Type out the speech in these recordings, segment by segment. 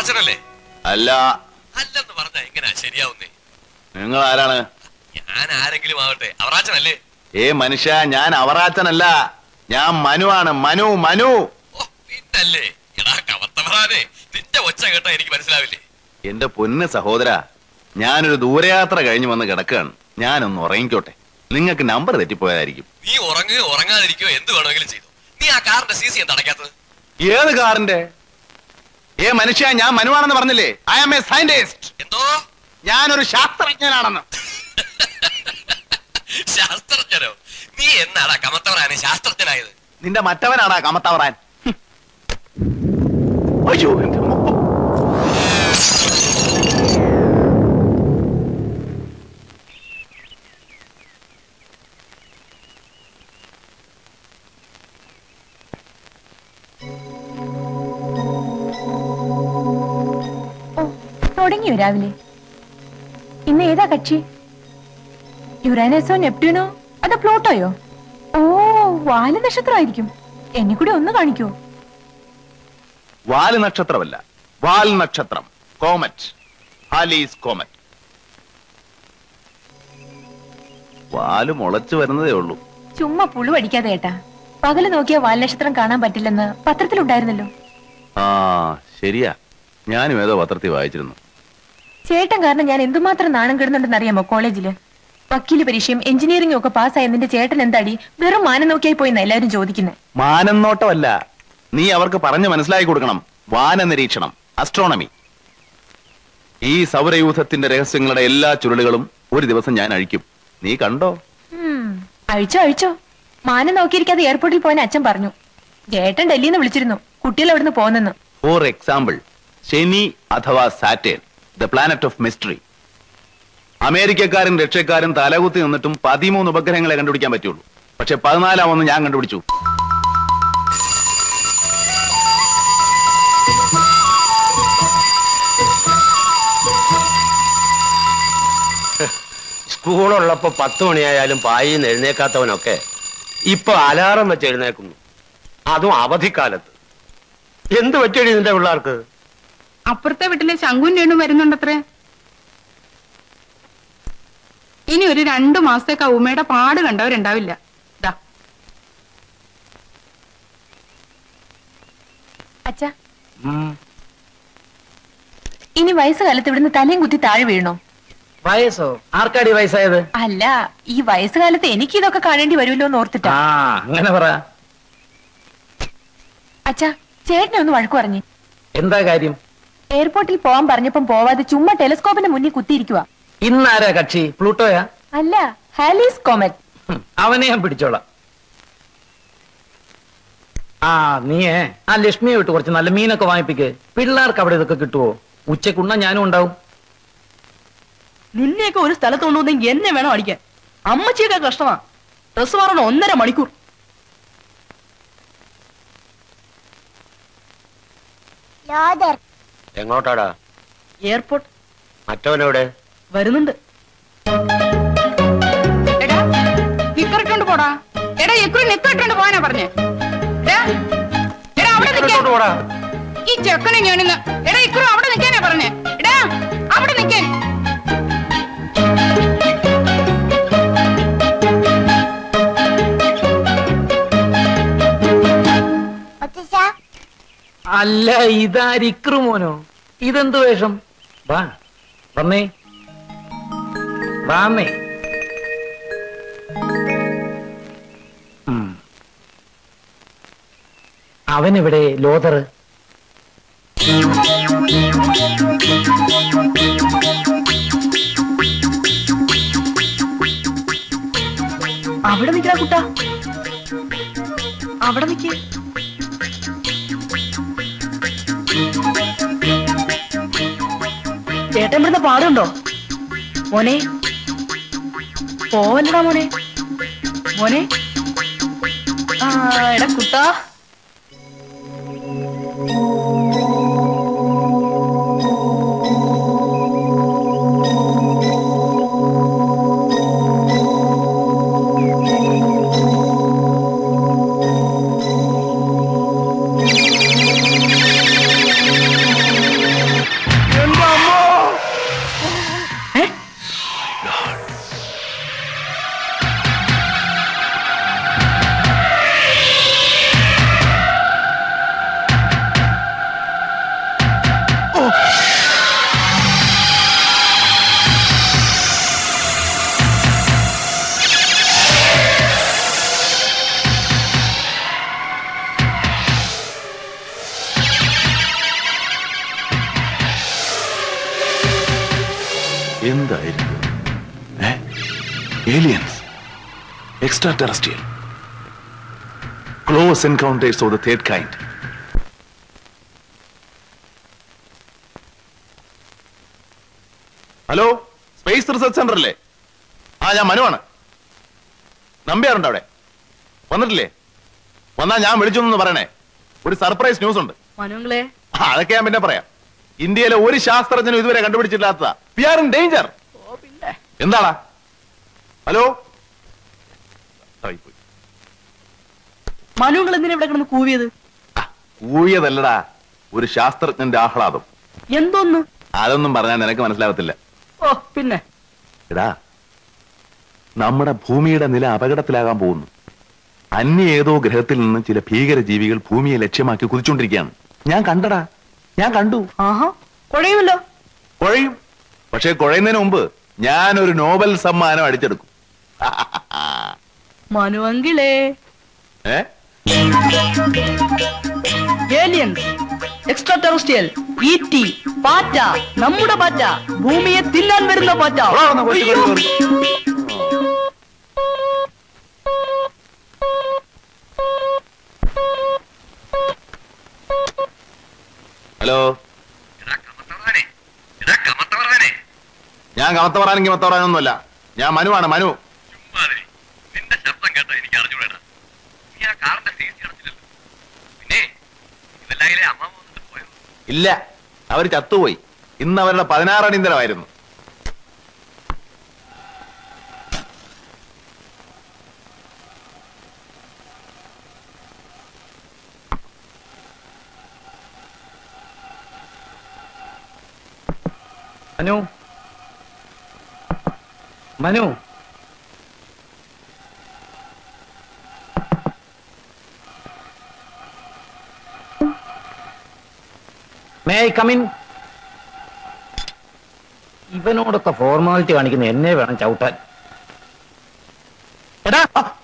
അവറാച്ചനല്ലേ അല്ല അല്ലെന്ന് പറഞ്ഞാ എങ്ങനെയാ ശരിയാവുന്നേ നിങ്ങൾ ആരാണ് ഞാൻ ആരെങ്കിലും ആവട്ടെ അവറാച്ചനല്ലേ ഏ മനുഷ്യ ഞാൻ അവറാച്ചനല്ല ഞാൻ മനുവാണ് മനു മനു ഓ പിന്നല്ലേ എടാ കവത്തവറാനെ നിന്റെ ഒച്ച കേട്ടാ എനിക്ക് മനസ്സിലാവില്ലേ എന്റെ പൊന്ന് സഹോദര ഞാനൊരു ദൂരയാത്ര കഴിഞ്ഞു വന്ന് കിടക്കുകയാണ് ഞാനൊന്ന് ഉറങ്ങിക്കോട്ടെ നിങ്ങൾക്ക് നമ്പർ തെറ്റിപ്പോയതായിരിക്കും നീ ഉറങ്ങുകയോ ഉറങ്ങാതിരിക്കോ എന്ത് വേണമെങ്കിലും ചെയ്തു നീ ആ കാറിന്റെ സി സി എന്താ അടയ്ക്കാത്തത് ഏത് കാറിന്റെ ഏ മനുഷ്യ ഞാൻ മനുവാണെന്ന് പറഞ്ഞില്ലേ ഐ ആം എ സയന്റിസ്റ്റ് എന്തോ ഞാനൊരു ശാസ്ത്രജ്ഞനാണെന്ന് ശാസ്ത്രജ്ഞനോ നീ എന്നാടാ കമത്തവറാനെ ശാസ്ത്രജ്ഞനായത് നിന്റെ മറ്റവനാടാ കമത്തവറാൻ ഹും. അയ്യോ എന്റെ അമ്മോ. ഓ തുടങ്ങിയോ രാവിലെ ഇന്ന് ഏതാ കക്ഷി യുറാനസോ നെപ്റ്റ്യൂണോ അതോ പ്ലൂട്ടോയോ ഓ വാല് നക്ഷത്രമായിരിക്കും എന്നെ കൂടി ഒന്ന് കാണിക്കോ വാല് നക്ഷത്രമല്ല വാൽ നക്ഷത്രം കോമറ്റ് ഹാലീസ് കോമറ്റ് വാല് മുളച്ചു വരുന്നതേ ഉള്ളൂ ചുമ്മാ പുഴു അടിക്കാതെ ഏട്ടാ പകല് നോക്കിയ വാൽ നക്ഷത്രം കാണാൻ പറ്റില്ലെന്ന് പത്രത്തിലുണ്ടായിരുന്നല്ലോ ആ ശരിയാ ഞാനും ഏതോ പത്രത്തിൽ വായിച്ചിരുന്നു ചേട്ടൻ കാരണം ഞാൻ എന്തുമാത്രം നാണം കിടുന്നുണ്ടെന്ന് അറിയാമോ കോളേജില് വക്കീല് പരീക്ഷയും എഞ്ചിനീയറിംഗും ഒക്കെ പാസ്സായ നിന്റെ ചേട്ടൻ എന്താടി വെറും മാനം നോക്കിയായി പോയിന്ന എല്ലാവരും ചോദിക്കുന്നത് മാനന്നോട്ടമല്ല നീ അവർക്ക് പറഞ്ഞു മനസ്സിലാക്കി കൊടുക്കണം വാന നിരീക്ഷണം അസ്ട്രോണമി ഈ സൗരയൂഥത്തിന്റെ രഹസ്യങ്ങളുടെ എല്ലാ ചുരുളുകളും ഒരു ദിവസം ഞാൻ അഴിക്കും നീ കണ്ടോ അഴിച്ചോ അഴിച്ചോ മാനം നോക്കിയിരിക്കാതെ എയർപോർട്ടിൽ പോകാൻ അച്ഛൻ പറഞ്ഞു ചേട്ടൻ ഡൽഹിയിൽ നിന്ന് വിളിച്ചിരുന്നു കുട്ടികൾ എവിടുന്ന് പോന്നെന്ന് ഫോർ എക്സാമ്പിൾ ശനി അഥവാ Saturn the planet of mystery അമേരിക്കക്കാരും റഷ്യക്കാരും തലകുത്തി നിന്നിട്ടും പതിമൂന്ന് ഉപഗ്രഹങ്ങളെ കണ്ടുപിടിക്കാൻ പറ്റുള്ളൂ പക്ഷെ പതിനാലാമൊന്ന് ഞാൻ കണ്ടുപിടിച്ചു സ്കൂളുള്ളപ്പോ പത്ത് മണിയായാലും പായിൽ നിന്ന് എഴുന്നേക്കാത്തവനൊക്കെ ഇപ്പൊ അലാറം വെച്ച് എഴുന്നേക്കുന്നു അതും അവധിക്കാലത്ത് എന്ത് പറ്റിയടി നിന്റെ പിള്ളേർക്ക് അപ്പുറത്തെ വീട്ടിലെ ശങ്കുൻ രേണു വരുന്നുണ്ടത്രേ ഇനി ഒരു രണ്ടു മാസത്തേക്ക് ആ ഉമ്മയുടെ പാട് കണ്ടവരുണ്ടാവില്ല ദാ അച്ഛാ ഇനി വയസ്സുകാലത്ത് ഇവിടുന്ന് തലയും കുത്തി താഴെ വീഴണോ വയസ്സോ ആർക്കാടി വയസ്സായത് അല്ല ഈ വയസ്സുകാലത്ത് എനിക്ക് ഇതൊക്കെ കാണേണ്ടി വരുമല്ലോ എന്ന് ഓർത്തിട്ടാ ആ അങ്ങനെ പറ അച്ഛാ ചേട്ടനെ ഒന്ന് വഴക്കു പറഞ്ഞു എന്താ കാര്യം എയർപോർട്ടിൽ പോവാൻ പറഞ്ഞപ്പം പോവാതെ ചുമ്മാ ടെലിസ്കോപ്പിന്റെ മുന്നിൽ കുത്തിയിരിക്കുക ഇന്നാരാ കക്ഷി പ്ലൂട്ടോയാ അല്ല ഹാലീസ് കോമറ്റ് ഹും, അവനെ ഞാൻ പിടിച്ചോളാം ആ നീയേ ആ ലക്ഷ്മിയെ വിട്ട് കുറച്ച് നല്ല മീനൊക്കെ വാങ്ങിപ്പിക്ക് പിള്ളേർക്ക് അവിടെ ഇതൊക്കെ കിട്ടുവോ ഉച്ചക്കുണ്ണ ഞാനും ഉണ്ടാവും നിന്നെയൊക്കെ ഒരു സ്ഥലത്ത് കൊണ്ടുവന്നെങ്കിൽ എന്നെ വേണം അടിക്കാൻ അമ്മച്ചിയൊക്കെ കഷ്ടമാ ഡ്രസ് മാറണം ഒന്നര മണിക്കൂർ എങ്ങോട്ടാടാ എയർപോർട്ട് മറ്റവനെവിടെ വരുന്നുണ്ട് എടാ നിക്കറിട്ടോണ്ട് പോടാ എടാ എക്കുറി നിക്കറിട്ടോണ്ട് പോവാനാ പറഞ്ഞേ എടാ എടാ അവിടെ നിൽക്കാൻ പോടാ ഈ ചെക്കനെ ഞാനിന്ന് എടാ ഇക്കുറി അവിടെ നിൽക്കാനാ പറഞ്ഞേ എടാ അവിടെ നിൽക്കാൻ അല്ല ഇതാരിക്രു മോനോ ഇതെന്ത് വേഷം വാ വന്നേ വാന്നേ ഉം. അവനെവിടെ ലോതർ അവിടെ നിൽക്കണ കുട്ടാ അവിടെ നിൽക്കേ ചേട്ടൻ ഇവിടുന്ന് പാടുണ്ടോ മോനെ പോവല്ലടാ മോനെ മോനെ ആ എടാ കുട്ടാ എന്തായിരിക്കും aliens extraterrestrial close encounters of the third kind hello space research centre അല്ലേ ആ ഞാൻ മനുവാണ് നമ്പ്യാറുണ്ട് അവിടെ വന്നിട്ടില്ലേ വന്നാ ഞാൻ വിളിച്ചു പറയണേ ഒരു സർപ്രൈസ് ന്യൂസ് ഉണ്ട് മനുങ്ങളെ ആ, അതൊക്കെ ഞാൻ പിന്നെ പറയാം ഇന്ത്യയിലെ ഒരു ശാസ്ത്രജ്ഞനും ഇതുവരെ കണ്ടുപിടിച്ചിട്ടില്ലാത്തതാ വി ആർ ഇൻ ഡേഞ്ചർ എന്താടാ ഹലോ ആയിപ്പോയി. മനുങ്ങൾ എന്തിനാ ഇവിടെ കിടന്ന് കൂവിയത് ആ, ഊഴിയതല്ലടാ ഒരു ശാസ്ത്രജ്ഞന്റെ ആഹ്ലാദം എന്തോന്ന് അതൊന്നും പറഞ്ഞാൽ നിനക്ക് മനസ്സിലാവത്തില്ല ഓ പിന്നെ എടാ നമ്മുടെ ഭൂമിയുടെ നില അപകടത്തിലാകാൻ പോകുന്നു അന്യ ഏതോ ഗ്രഹത്തിൽ നിന്ന് ചില ഭീകര ജീവികൾ ഭൂമിയെ ലക്ഷ്യമാക്കി കുതിച്ചുകൊണ്ടിരിക്കുകയാണ് ഞാൻ കണ്ടടാ ഞാൻ കണ്ടു ആഹാ കുഴയുമല്ലോ കുഴയും പക്ഷെ കുഴയുന്നതിന് മുമ്പ് ഞാൻ ഒരു നോബൽ സമ്മാനം അടിച്ചെടുക്കും മനുവങ്കിളേ ഏ ഏലിയൻസ് എക്സ്ട്രാ ടെറസ്ട്രിയൽ ഈറ്റി പാറ്റ നമ്മുടെ പാറ്റ ഭൂമിയെ തിന്നാൻ വരുന്ന പാറ്റ വാ, വന്ന് കൊച്ചു അയ്യോ. കൊച്ചു ഹലോ എടാ കമത്തവറാനെ എടാ കമത്തവറാനെ ഞാൻ കമത്ത പറയാനെങ്കിൽ മത്ത പറയാനൊന്നുമല്ല ഞാൻ മനുവാണ് മനു ചുമ്മാതിരി നിന്റെ ശബ്ദം കേട്ടാ എനിക്ക് അറിഞ്ഞൂടാ നീ ആ കാറിന്റെ സീറ്റ് അടച്ചില്ലല്ലോ പിന്നെ ഇവല്ലായിലെ അമ്മ വന്നിട്ട് പോയോ ഇല്ല അവർ ചത്തുപോയി ഇന്ന് അവരുടെ പതിനാറടിന്തരമായിരുന്നു Manu Manu may I come in ഇവനോടൊക്കെ ഫോർമാലിറ്റി കാണിക്കുന്ന എന്നെ വേണം ചവിട്ടാൻ എടാ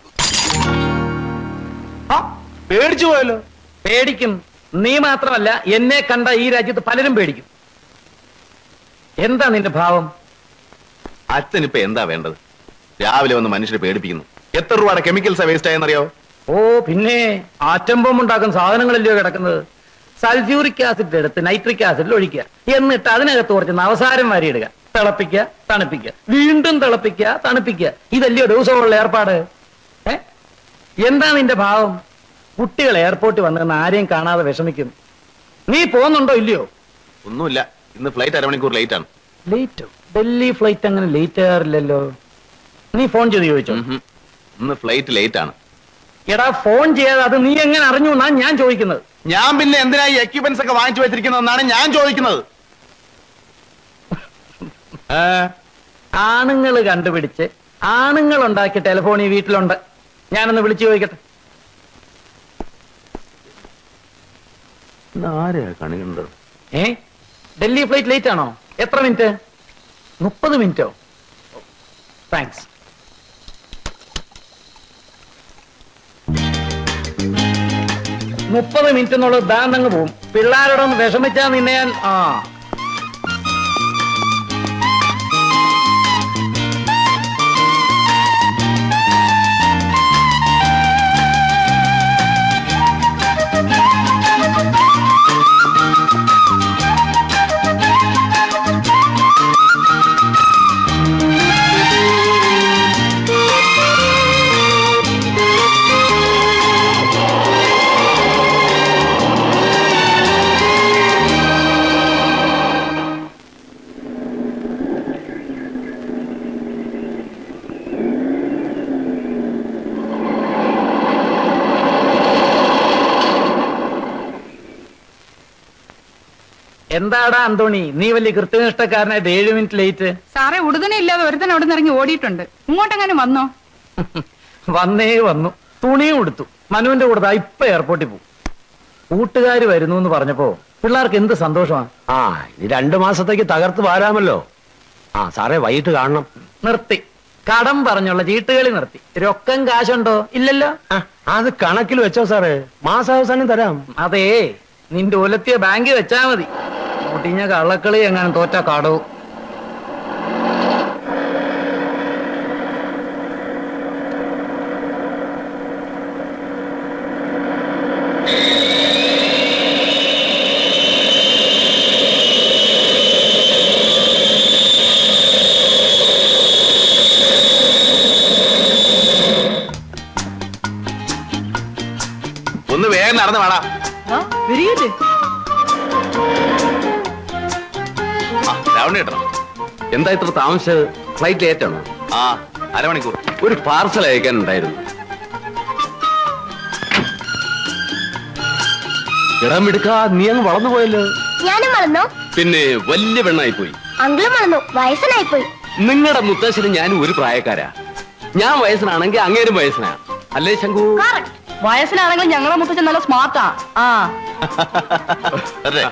ആ, പേടിച്ചു പോയല്ലോ പേടിക്കും നീ മാത്രമല്ല എന്നെ കണ്ട ഈ രാജ്യത്ത് പലരും പേടിക്കും എന്താ നിന്റെ ഭാവം അച്ഛൻ ഇപ്പൊ എന്താ വേണ്ടത് രാവിലെ വന്ന് മനുഷ്യരെ പേടിപ്പിക്കുന്നു എത്ര രൂപയുടെ കെമിക്കൽസാ വേസ്റ്റ് ആയെന്നറിയോ ഓ പിന്നെ ആറ്റം ബോംബ് ഉണ്ടാക്കുന്ന സാധനങ്ങളല്ലയോ കിടക്കുന്നത് സൾഫ്യൂറിക് ആസിഡ് എടുത്ത് നൈട്രിക് ആസിഡിൽ ഒഴിക്കുക എന്നിട്ട് അതിനകത്ത് കുറച്ച് നവസാരം വാരിയിടുക തിളപ്പിക്കുക തണുപ്പിക്കുക വീണ്ടും തിളപ്പിക്കുക തണുപ്പിക്കുക ഇതല്ലയോ ദിവസമുള്ള ഏർപ്പാട് ഏ എന്താ നിന്റെ ഭാവം കുട്ടികൾ എയർപോർട്ടിൽ വന്നിരുന്ന ആരെയും കാണാതെ വിഷമിക്കും നീ പോകുന്നുണ്ടോ ഇല്ലയോ ഒന്നുമില്ല ഇന്ന് ഫ്ലൈറ്റ് അരമണിക്കൂർ ലേറ്റ് ആണ് ലേറ്റോ ഡൽഹി ഫ്ലൈറ്റ് അങ്ങനെ ലേറ്റ് ആകാറില്ലല്ലോ നീ ഫോൺ ചെയ്ത് ചോദിച്ചോ ഉം ഹും. ഇന്ന് ഫ്ലൈറ്റ് ലേറ്റ് ആണ് എടാ ഫോൺ ചെയ്യാതെ അത് നീ എങ്ങനെ അറിഞ്ഞു എന്നാ ഞാൻ ചോദിക്കുന്നത് ഞാൻ പിന്നെ എന്തിനാ ഈ എക്യുപ്മെന്റ്സ് ഒക്കെ വാങ്ങിച്ചു വെച്ചിരിക്കുന്നതെന്നാണ് ഞാൻ ചോദിക്കുന്നത് ഏ, ആണുങ്ങൾ കണ്ടുപിടിച്ച് ആണുങ്ങൾ ഉണ്ടാക്കിയ ടെലിഫോൺ ഈ വീട്ടിലുണ്ട് ഞാനൊന്ന് വിളിച്ചു ചോദിക്കട്ടെ ഇന്ന് ആരെയാ കണി കണ്ടത് ഏ ഡൽഹി ഫ്ലൈറ്റ് ലേറ്റ് ആണോ എത്ര മിനിറ്റ് മുപ്പത് മിനിറ്റോ താങ്ക്സ് മുപ്പത് മിനിറ്റ് എന്നുള്ളത് ദാന്നങ്ങ് പോവും പിള്ളേരോടൊന്ന് വിഷമിച്ചാ നിന്നെ ഞാൻ ആ എന്താടാ അന്തോണി നീ വലിയ കൃത്യനിഷ്ഠക്കാരനായിട്ട് ഏഴ് മിനിറ്റ് ലേറ്റ് സാറേ ഉടുതനെ ഇല്ലാതെ ഒരുത്തൻ അവിടെ നിന്ന് ഇറങ്ങി ഓടിയിട്ടുണ്ട് ഇങ്ങോട്ടെങ്ങാനും വന്നോ വന്നേ വന്നു തുണിയും കൊടുത്തു മനുവിന്റെ കൂടെ ദാ ഇപ്പൊ എയർപോർട്ടിൽ പോകും കൂട്ടുകാർ വരുന്നു എന്ന് പറഞ്ഞപ്പോ പിള്ളേർക്ക് എന്ത് സന്തോഷമാണ് ആ ഇനി രണ്ടു മാസത്തേക്ക് തകർത്ത് വാരാമല്ലോ ആ സാറേ വൈകിട്ട് കാണണം നിർത്തി കടം പറഞ്ഞുള്ള ചീട്ടുകളി നിർത്തി രൊക്കം കാശുണ്ടോ ഇല്ലല്ലോ ആ, അത് കണക്കിൽ വെച്ചോ സാറേ മാസാവസാനം തരാം അതേ നിന്റെ ഒലത്തിയ ബാങ്കിൽ വെച്ചാ മതി മുട്ടിഞ്ഞ കള്ളക്കളി എങ്ങനെ തോറ്റ കടവും നടന്നു വേടാ വരികയില്ലേ രാവണി കേട്ടോ എന്താ ഇത്ര താമസിച്ചത് ഫ്ലൈറ്റ് ലേറ്റ് ആണോ ആ അരമണിക്കൂർ ഒരു പാർസൽ അയക്കാനുണ്ടായിരുന്നു ഇടം എടുക്കാ നീ അങ്ങ് വളർന്നു പോയല്ലോ ഞാനും വളർന്നു പിന്നെ വലിയ പെണ്ണായി പോയി അങ്കിളും വളർന്നു വയസ്സനായി പോയി നിങ്ങളുടെ മുത്തശ്ശനും ഞാനും ഒരു പ്രായക്കാരാ ഞാൻ വയസ്സനാണെങ്കിൽ അങ്ങേരും വയസ്സനാ അല്ലേ ശങ്കു വയസ്സിനാണെങ്കിൽ ഞങ്ങളെ മുത്തച്ഛൻ നല്ല സ്മാർട്ടാ ആ അതെ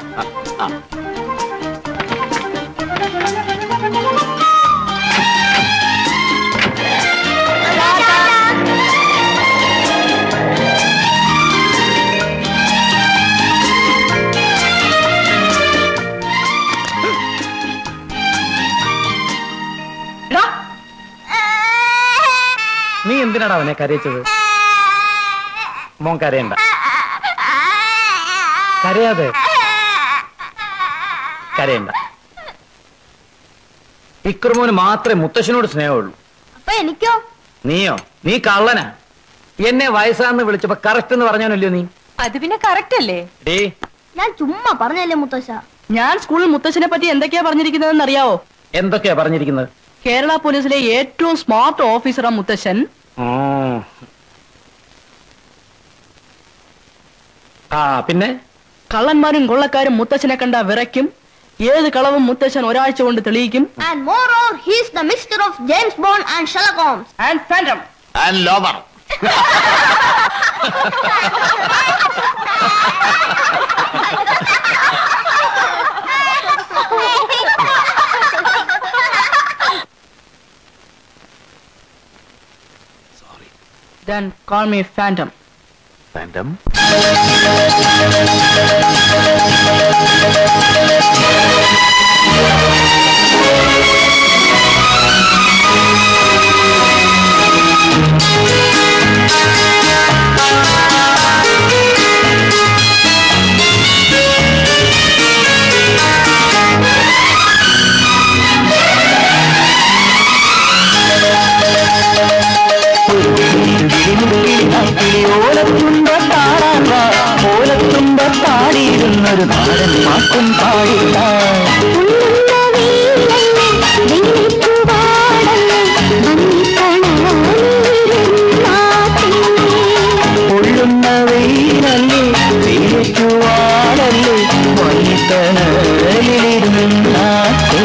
എടാ, നീ എന്തിനാടാ അവനെ കരയിച്ചത് മോൻ കരയണ്ട കരയാതെ കരയണ്ട ഇക്രമോന് മാത്രമേ മുത്തശ്ശനോട് സ്നേഹമുള്ളൂ അപ്പൊ എനിക്കോ നീയോ നീ കള്ളനാ എന്നെ വയസ്സാന്ന് വിളിച്ചപ്പോ കറക്റ്റ് എന്ന് പറഞ്ഞാനല്ലോ നീ അത് പിന്നെ കറക്റ്റ് അല്ലേ ഡേ ഞാൻ ചുമ്മാ പറഞ്ഞല്ലേ മുത്തശ്ശ ഞാൻ സ്കൂളിൽ മുത്തച്ഛനെ പറ്റി എന്തൊക്കെയാ പറഞ്ഞിരിക്കുന്നതെന്ന് അറിയാവോ എന്തൊക്കെയാ പറഞ്ഞിരിക്കുന്നത് കേരള പോലീസിലെ ഏറ്റവും സ്മാർട്ട് ഓഫീസറാ മുത്തച്ഛൻ ആ. ആ പിന്നെ കള്ളന്മാരും കൊള്ളക്കാരും മുത്തച്ഛനെ കണ്ട വിറയ്ക്കും ഏത് കളവും മുത്തച്ഛൻ ഒരാഴ്ച കൊണ്ട് തെളിയിക്കും and more or he's the mister of James Bond and Sherlock Holmes and phantom and lover then call me phantom phantom പാടിയിരുന്നൊരു നാടൻ പാട്ടും പാടില്ല പൊള്ളുന്ന വെയിലല്ലേ വെയിലേറ്റുവാടല്ലേ വൈത്തണലിരുന്നാട്ടേ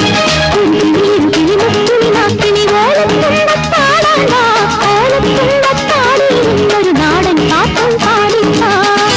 ഒരു നാടൻ പാട്ടും പാടില്ല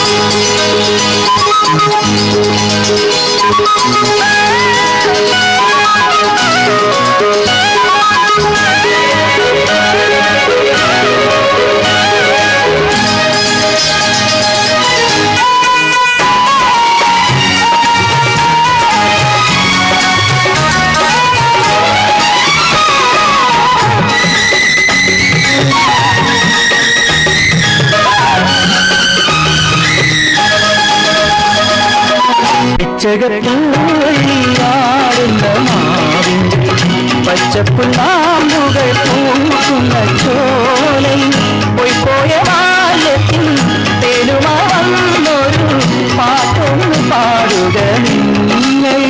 പിച്ചകട്ടുള്ളിയാടുന്ന മാവിൻ പച്ചപ്പുള്ളാമ്പുകൾ പൂക്കുന്ന ചോലയിൽ പോയിപ്പോയ ബാല്യത്തിൽ തേനുമാ വന്നൊരു പാട്ടൊന്ന് പാടുക നിങ്ങൾ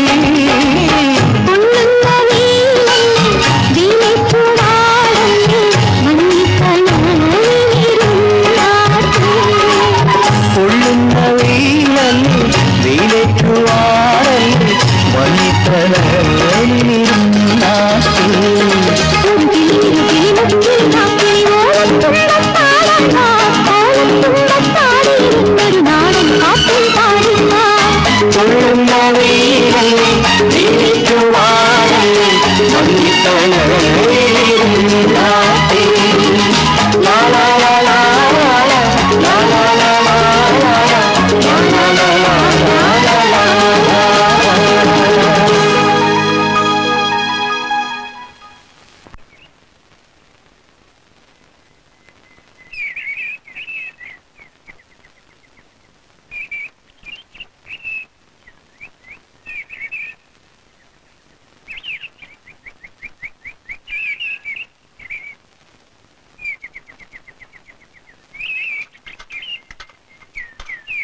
പൊള്ളുന്ന വെയിലല്ലേ വെയിലേറ്റുവാടല്ലേ മണിത്തലയിലിരുന്നാട്ടേ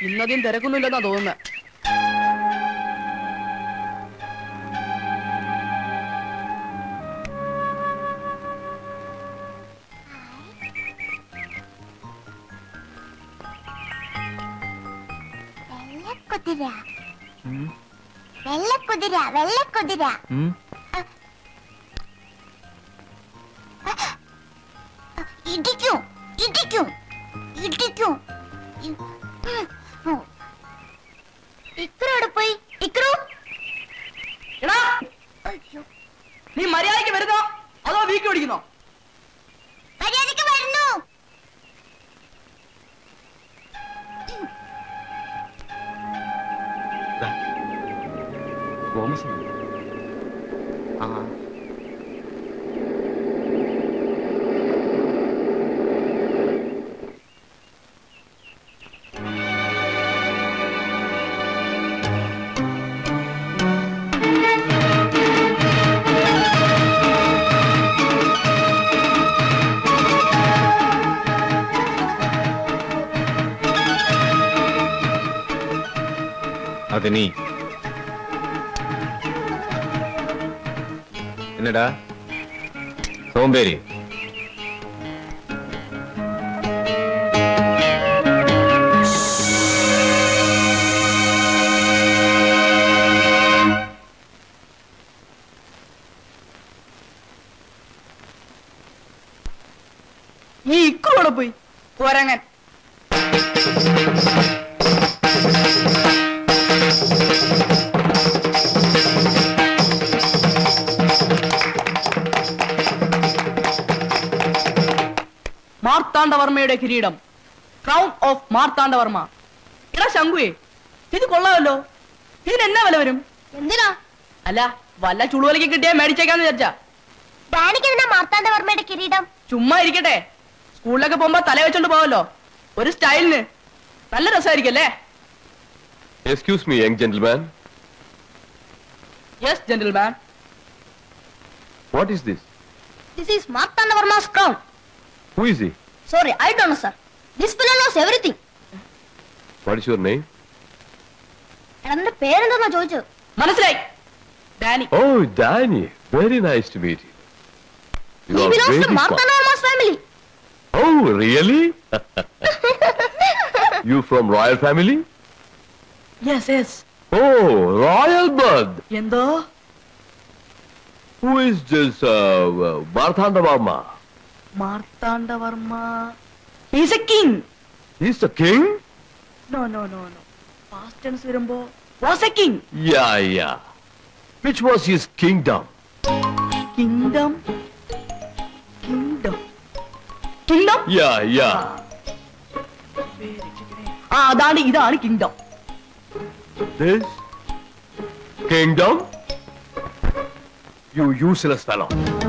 ഇന്നധികം തിരക്കൊന്നുമില്ലെന്നാ തോന്നുന്നത് വെള്ളക്കുതിര വെള്ളക്കുതിര വെള്ളക്കുതിര ഇടിക്കും ഇടിക്കും ഇടിക്കും ഇക്കറോടെ പോയി ഇക്കറോ എടാ നീ മര്യാദയ്ക്ക് വരുന്നോ അതോ വീക്ക് പിടിക്കുന്നോ മര്യാദക്ക് വരുന്നു അത് നീ എന്നടാ സോമ്പേരി നീ ഇക്കറോടെ പോയി പോരങ്ങൻ മാർത്താണ്ഡവർമ്മയുടെ കിരീടം ക്രൗൺ ഓഫ് മാർത്താണ്ഡവർമ്മ എടാ ശങ്കുവേ ഇത് കൊള്ളാമല്ലോ ഇതിന് എന്നാ വില വരും എന്തിനാ അല്ല വല്ല ചുളുവലിക്ക് കിട്ടിയാ മേടിച്ചേക്കാന്ന് വിചാരിച്ചാ ഡാനിക്ക് എന്തിനാ മാർത്താണ്ഡവർമ്മയുടെ കിരീടം ചുമ്മാ ഇരിക്കട്ടെ സ്കൂളിലൊക്കെ പോകുമ്പോ തല വെച്ചോണ്ട് പോവല്ലോ ഒരു സ്റ്റൈലിന് നല്ല രസമായിരിക്കും അല്ലേ excuse me young gentleman yes gentleman what is this This is Martandavarma's crown. Who is he Sorry, I don't know, sir. This fellow knows everything. What is your name എടാ നിന്റെ പേരെന്താ ചോദിച്ചു മനസ്സിലായി Danny oh Danny very nice to meet you He belongs to Martandavarma's family. Oh really you from royal family yes yes oh royal bird എന്തോ who is this Martandavarma Martandavarma is A king is the king no no no no past tense വരുമ്പോ was a king ya ya which was his kingdom kingdom kingdom kingdom ya ya ആ അതാണ് ഇതാണ് kingdom This kingdom? You useless fellow.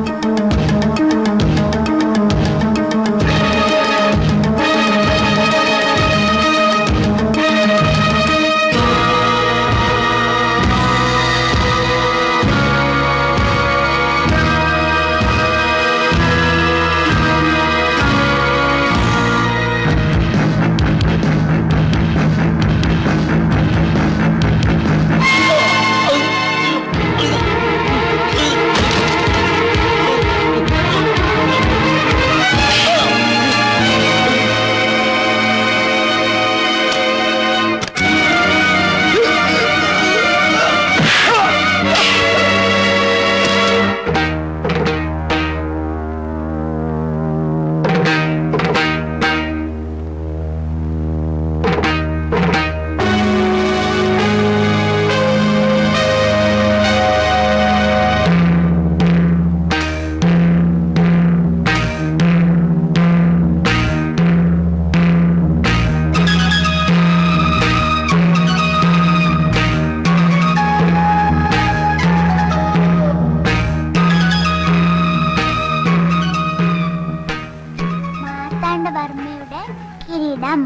മാർത്താണ്ഡവർമ്മയുടെ കിരീടം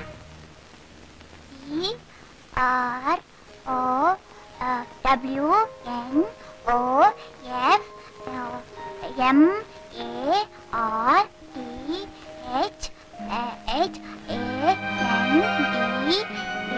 E R O W N O F M A R T H H A N D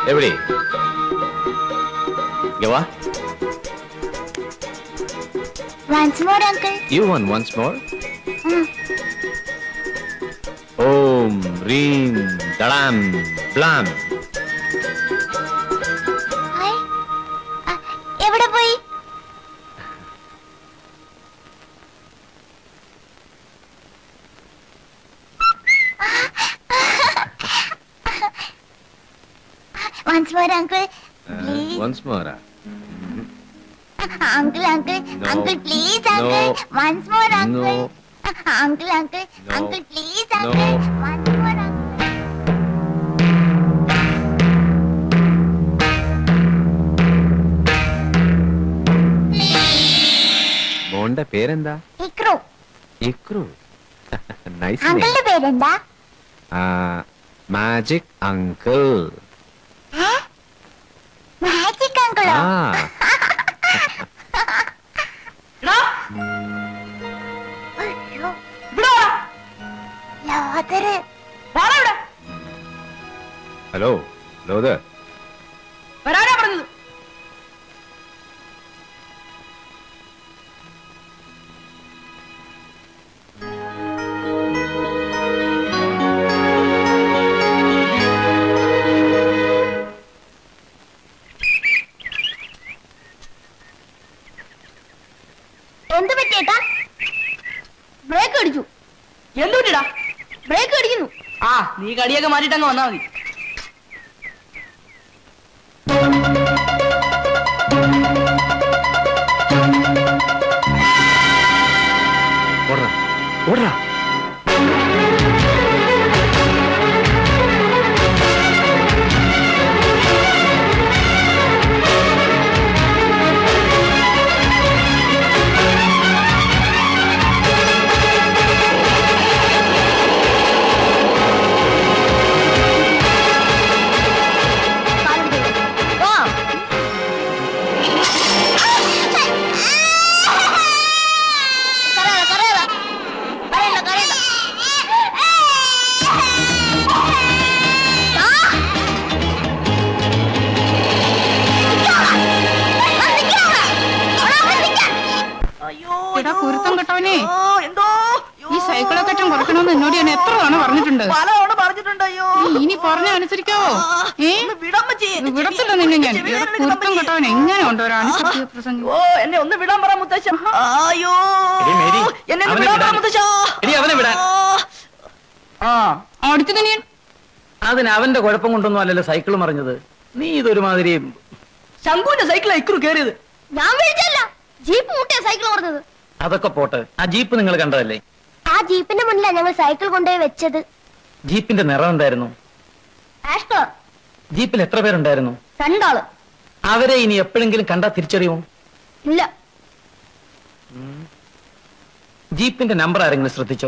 എവിടെ ഇങ്ങ് വാ Once more, uncle. You one once more ഓം റീം ദടാം ബ്ലാം ഹായ്. ആ, എവിടെ പോയി once more uncle please once more uncle uncle No. Uncle please uncle No. Once more uncle No. Uncle uncle No. Uncle please No. Uncle once more uncle മോന്റെ പേരെന്താ ഇക്രു ഇക്രു nice അങ്കിളുടെ പേരെന്താ മാജിക് അങ്കിൾ മാജിക് അങ്കിളോ ആ എടാ അയ്യോ ഇവിടെ വാ. ലോതര് വാടാ ഇവിടെ ഹലോ ലോത് വരാനാ പറഞ്ഞത് എന്ത് പറ്റിയേട്ടാ ബ്രേക്ക് അടിച്ചു എന്ത് പറ്റിടാ ബ്രേക്ക് അടിക്കുന്നു ആ നീ കടിയൊക്കെ മാറ്റിട്ട് അങ്ങ് വന്നാ മതി ഓടാ ഓടാ വാ കരയല്ല കരയല്ല കരയല്ല കരയല്ല ആ! നിൽക്കാം. അവിടെ അവിടെ നിൽക്കാം. എടാ കുരുത്തം കെട്ടവനെ ഓ എന്തോ ഈ സൈക്കിളൊക്കെ ഏറ്റവും കുറയ്ക്കണമെന്ന് എന്നോട് ഞാൻ എത്ര തവണ പറഞ്ഞിട്ടുണ്ട് പലതവണ പറഞ്ഞിട്ടുണ്ട് അയ്യോ നീ ഇനി പറഞ്ഞ അനുസരിക്കാവോ ഏ ഒന്ന് വിടമ്മച്ചി വിടത്തില്ല നിന്നെ ഞാൻ എടാ കുരുത്തം കെട്ടവൻ എങ്ങനെ ഉണ്ട് ഒരു അനുസരിച്ച് പ്രസംഗം ഓ എന്നെ ഒന്ന് വിടാൻ പറ മുത്തശ്ശ അയ്യോ എടി മേരി, എന്നെ ഒന്ന് അവനെ വിടാൻ പറ വിടാൻ. മുത്തശ്ശ എടി, അവനെ വിടാൻ. ആ അടിച്ചു തന്നെ അതിന് അവന്റെ കുഴപ്പം കൊണ്ടൊന്നും അല്ലല്ലോ സൈക്കിൾ മറിഞ്ഞത് നീ ഇതൊരുമാതിരി ശങ്കുവിന്റെ സൈക്കിളാ ഇക്കുറു കേറിയത് ഞാൻ വിളിച്ചല്ല ജീപ്പ് മുട്ടിയ സൈക്കിൾ പറഞ്ഞത് അതൊക്കെ പോട്ടെ ആ ജീപ്പ് നിങ്ങൾ കണ്ടതല്ലേ ആ ജീപ്പിന്റെ മുന്നിലാണ് ഞങ്ങൾ സൈക്കിൾ കൊണ്ടുപോയി വെച്ചത് ജീപ്പിന്റെ നിറം എന്തായിരുന്നു ആഷ് കളർ ജീപ്പിൽ എത്ര പേരുണ്ടായിരുന്നു രണ്ടാള് അവരെ ഇനി എപ്പോഴെങ്കിലും കണ്ടാ തിരിച്ചറിയുമോ ഇല്ല ജീപ്പിന്റെ നമ്പർ ആരെങ്കിലും ശ്രദ്ധിച്ചോ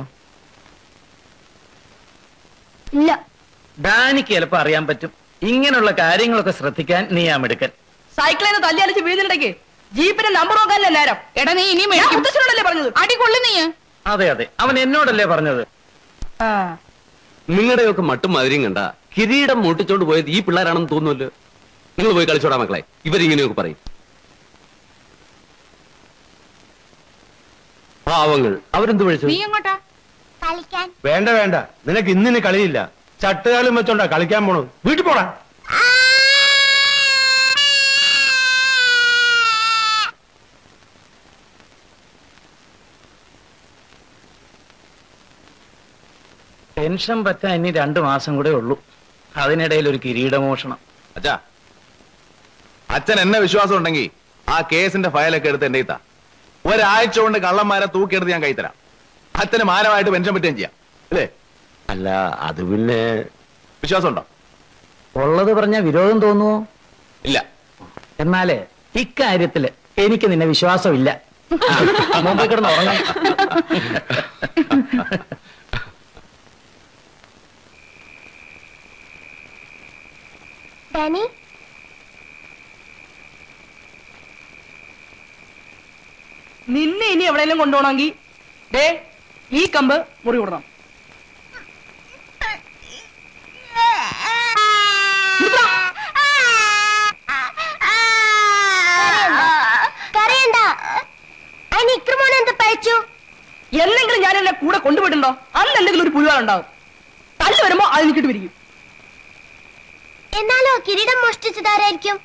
ഇല്ല ഡാനിക്ക് ചിലപ്പോ അറിയാൻ പറ്റും ഇങ്ങനെയുള്ള കാര്യങ്ങളൊക്കെ ശ്രദ്ധിക്കാൻ നീ ആ മിടുക്കൻ സൈക്കിളിൽ നിന്ന് തല്ലി അടിച്ച് വീഴുന്നിടയ്ക്ക് ജീപ്പിന്റെ നമ്പർ നോക്കാനല്ലേ നേരം എടാ നീ ഇനിയും ഞാൻ മേടിക്കും മുത്തശ്ശനോടല്ലേ പറഞ്ഞത് അടി കൊള്ളു നീ അതെ അതെ അവൻ എന്നോടല്ലേ പറഞ്ഞത് ആ നിങ്ങളുടെയൊക്കെ മട്ടും മാതിരിയും കണ്ട കിരീടം മൂട്ടിച്ചോണ്ട് പോയത് ഈ പിള്ളേരാണെന്ന് തോന്നുമല്ലോ നിങ്ങൾ പോയി കളിച്ചോടാ മക്കളെ ഇവരിങ്ങനെയൊക്കെ പറയും പാവങ്ങൾ അവരെന്ത് വിളിച്ചു നീ എങ്ങോട്ടാ കളിക്കാൻ വേണ്ട വേണ്ട നിനക്ക് ഇന്നിന് കളിയില്ല ചട്ടുകാലം വെച്ചോണ്ടാ കളിക്കാൻ പോണു വീട്ടിൽ പോടാ ടെൻഷൻ പറ്റാൻ ഇനി രണ്ടു മാസം കൂടെ ഉള്ളൂ അതിനിടയിൽ ഒരു കിരീടമോഷണം അച്ഛാ അച്ഛൻ എന്നെ വിശ്വാസം ഉണ്ടെങ്കിൽ ആ കേസിന്റെ ഫയലൊക്കെ എടുത്ത് എന്റെ ഇത്താ ഒരാഴ്ച കൊണ്ട് കള്ളന്മാരെ തൂക്കിയെടുത്ത് ഞാൻ കൈത്തരാം അച്ഛന് മാനമായിട്ട് പെൻഷൻ പറ്റുകയും ചെയ്യാം അല്ലേ അല്ല അത് പിന്നെ വിശ്വാസം ഉണ്ടോ ഉള്ളത് പറഞ്ഞ വിരോധം തോന്നുവോ ഇല്ല എന്നാലേ ഇക്കാര്യത്തില് എനിക്ക് നിന്നെ വിശ്വാസമില്ല ആ, മുമ്പ് കിടന്ന് ഉറങ്ങാം ഡാനി നിന്നെ ഇനി എവിടെയെങ്കിലും കൊണ്ടുപോകണമെങ്കിൽ ദേ ഈ കമ്പ് മുറി വിടണം നിർത്തടാ. എന്ന് ഞാൻ എന്നെ കൂടെ കൊണ്ടുപോയിട്ടുണ്ടോ അന്ന് എന്തെങ്കിലും ഒരു പുഴുവാൻ ഉണ്ടാവും തല്ല് വരുമ്പോ അത് നിൽക്കിട്ട് പിരിക്കും എന്നാലോ കിരീടം മോഷ്ടിച്ചതാരായിരിക്കും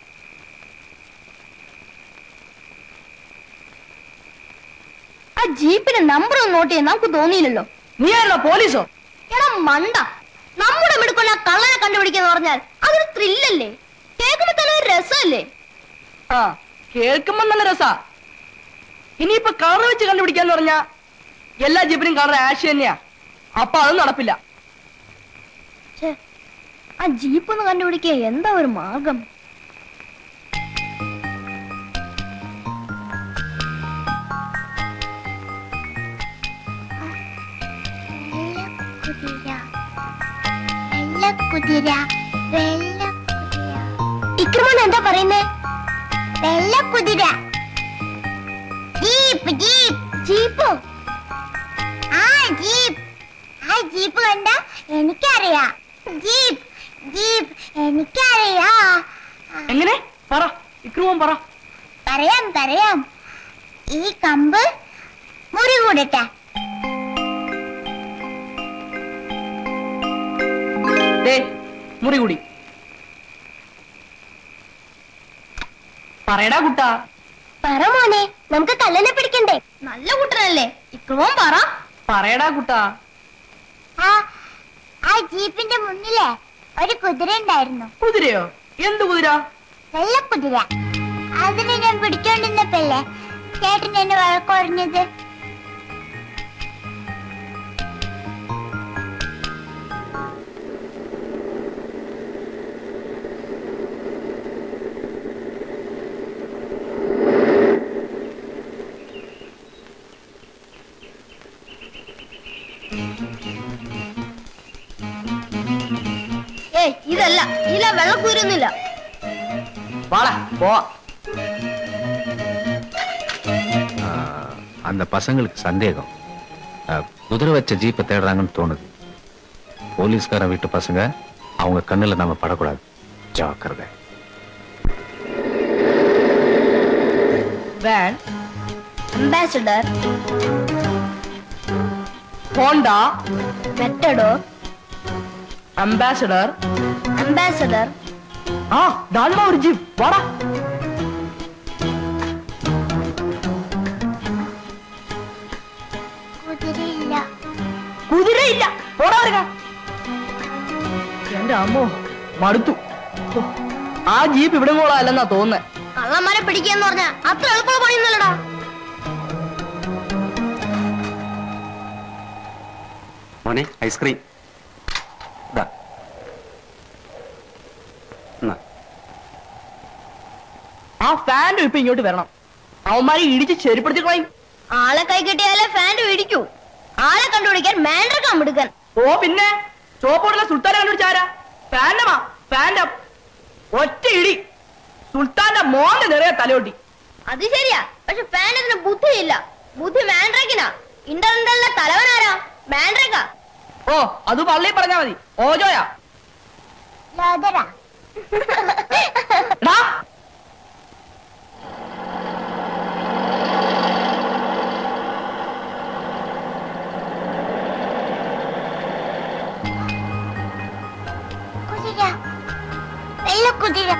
ആ ജീപ്പിന്റെ നമ്പർ ഒന്ന് നോട്ട് ചെയ്യാൻ നമുക്ക് തോന്നിയില്ലല്ലോ നീ ആയിരുന്നോ പോലീസോ എടാ മണ്ട നമ്മുടെ മിടുക്കൊള്ള കള്ളനെ കണ്ടുപിടിക്കാന്ന് പറഞ്ഞാൽ അതൊരു ത്രില്ലല്ലേ കേൾക്കുമ്പോ തന്നെ ഒരു രസമല്ലേ ആ കേൾക്കുമ്പോ നല്ല രസാ ഇനിയിപ്പൊ കളർ വെച്ച് കണ്ടുപിടിക്കാന്ന് പറഞ്ഞാ എല്ലാ ജീപ്പിനും കളർ ആഷ് തന്നെയാ അപ്പൊ അത് നടപ്പില്ല ഛെ, ആ ജീപ്പ് ഒന്ന് കണ്ടുപിടിക്കുക എന്താ ഒരു മാർഗം ഇക്രമോൻ എന്താ പറയുന്നേ വെള്ളക്കുതിര ജീപ്പ് ജീപ്പ് ജീപ്പോ ആ ജീപ്പ് ആ ജീപ്പ് കണ്ട എനിക്കറിയാം ജീപ്പ് ജീപ്പ് എനിക്കറിയാ എങ്ങനെ പറ ഇക്രുവൻ പറ പറയാം പറയാം ഈ കമ്പ് മുറി കൂടട്ടെ ദേ മുറി കൂടി പറയടാ കുട്ടാ പറ മോനെ നമുക്ക് കല്ലനെ പിടിക്കണ്ടേ നല്ല കൂട്ടനല്ലേ ഇക്രമോൻ പറ പറയടാ കുട്ടാ ആ ആ ജീപ്പിന്റെ മുന്നിലെ ഒരു കുതിര ഉണ്ടായിരുന്നു കുതിരയോ എന്ത് കുതിര വെള്ളക്കുതിര അതിനെ ഞാൻ പിടിച്ചോണ്ടിരുന്നപ്പല്ലേ ചേട്ടൻ എന്നെ വഴക്കുറഞ്ഞത് ഏയ് ഇതല്ല ഇതില വെള്ളക്കുതിരൊന്നുമില്ല വാടാ പോവാ அந்த பசங்களுக்கு சந்தேகம் அஹ், குதிரை வச்ச ஜீப்பை தேடுறாங்கன்னு தோணுது போலீஸ்காரன் வீட்டு பசங்க அவங்க கண்ணுல நம்ம படக்கூடாது ஜாக்கிரதை van Ambassador Honda Matador Ambassador Ambassador ആ ദാൽമ ഒരു ജീപ്പ് വാടാ കുതിരയില്ല കുതിരയില്ല പോടാ വരിക എന്റെ അമ്മോ മടുത്തു ഹോ, ആ ജീപ്പ് ഇവിടെ അല്ലെന്നാ തോന്നുന്നേ കള്ളന്മാരെ പിടിക്കാന്ന് പറഞ്ഞ അത്ര എളുപ്പമുള്ള പണിയൊന്നുമല്ലടാ മോനെ ഐസ്ക്രീം ദാ. എന്നാ. ആ ഫാനും ഇപ്പൊ ഇങ്ങോട്ട് വരണം അവന്മാരെ ഇടിച്ച് ചെരുപ്പെടുത്തി കളയും ആളെ കൈ കിട്ടിയാലേ ഫാൻറ് പിടിക്കൂ ആളെ കണ്ടുപിടിക്കാൻ മാൻഡ്രക്കാൻ മിടുക്കൻ ഓ പിന്നെ ചോപ്പോടുള്ള സുൽത്താനെ കണ്ടുപിടിച്ചാരാ ഫാൻഡമാ ഫാൻഡം ഒറ്റ ഇടി സുൽത്താന്റെ മോന്റെ നിറയെ തലയൊട്ടി അത് ശരിയാ പക്ഷെ ഫാനത്തിന് ബുദ്ധിയില്ല ബുദ്ധി മാൻഡ്രക്കിനാ ഇന്റർനെറ്റിലെ തലവനാരാ മാൻഡ്രക്ക ഓ അത് പള്ളി പറഞ്ഞാ മതി ഓജോയാ ലോദരാ എടാ കുതിര വെള്ളക്കുതിര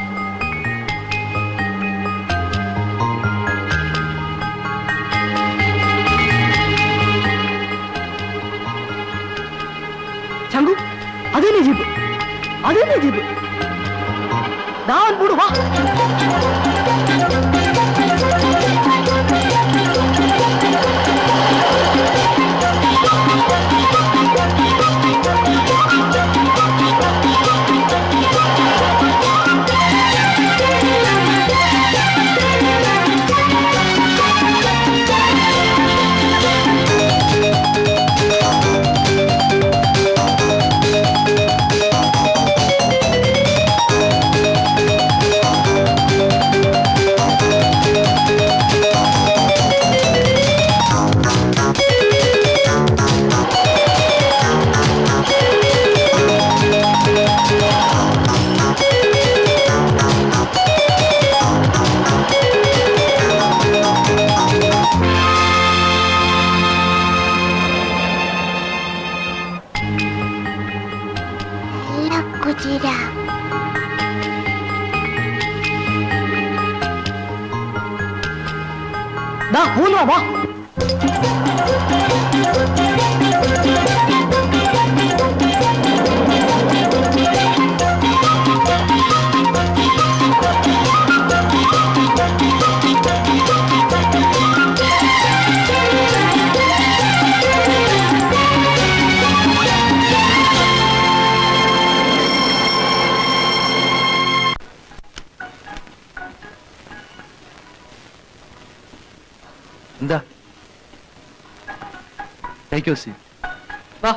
ചങ്കു അതന്നെ ജീപ്പ് അതന്നെ ജീപ്പ് ഞാൻ പൂട് വാ ആ ദാ മൂന്ന് വാ എന്താ ടേക്ക് യു സീ വാ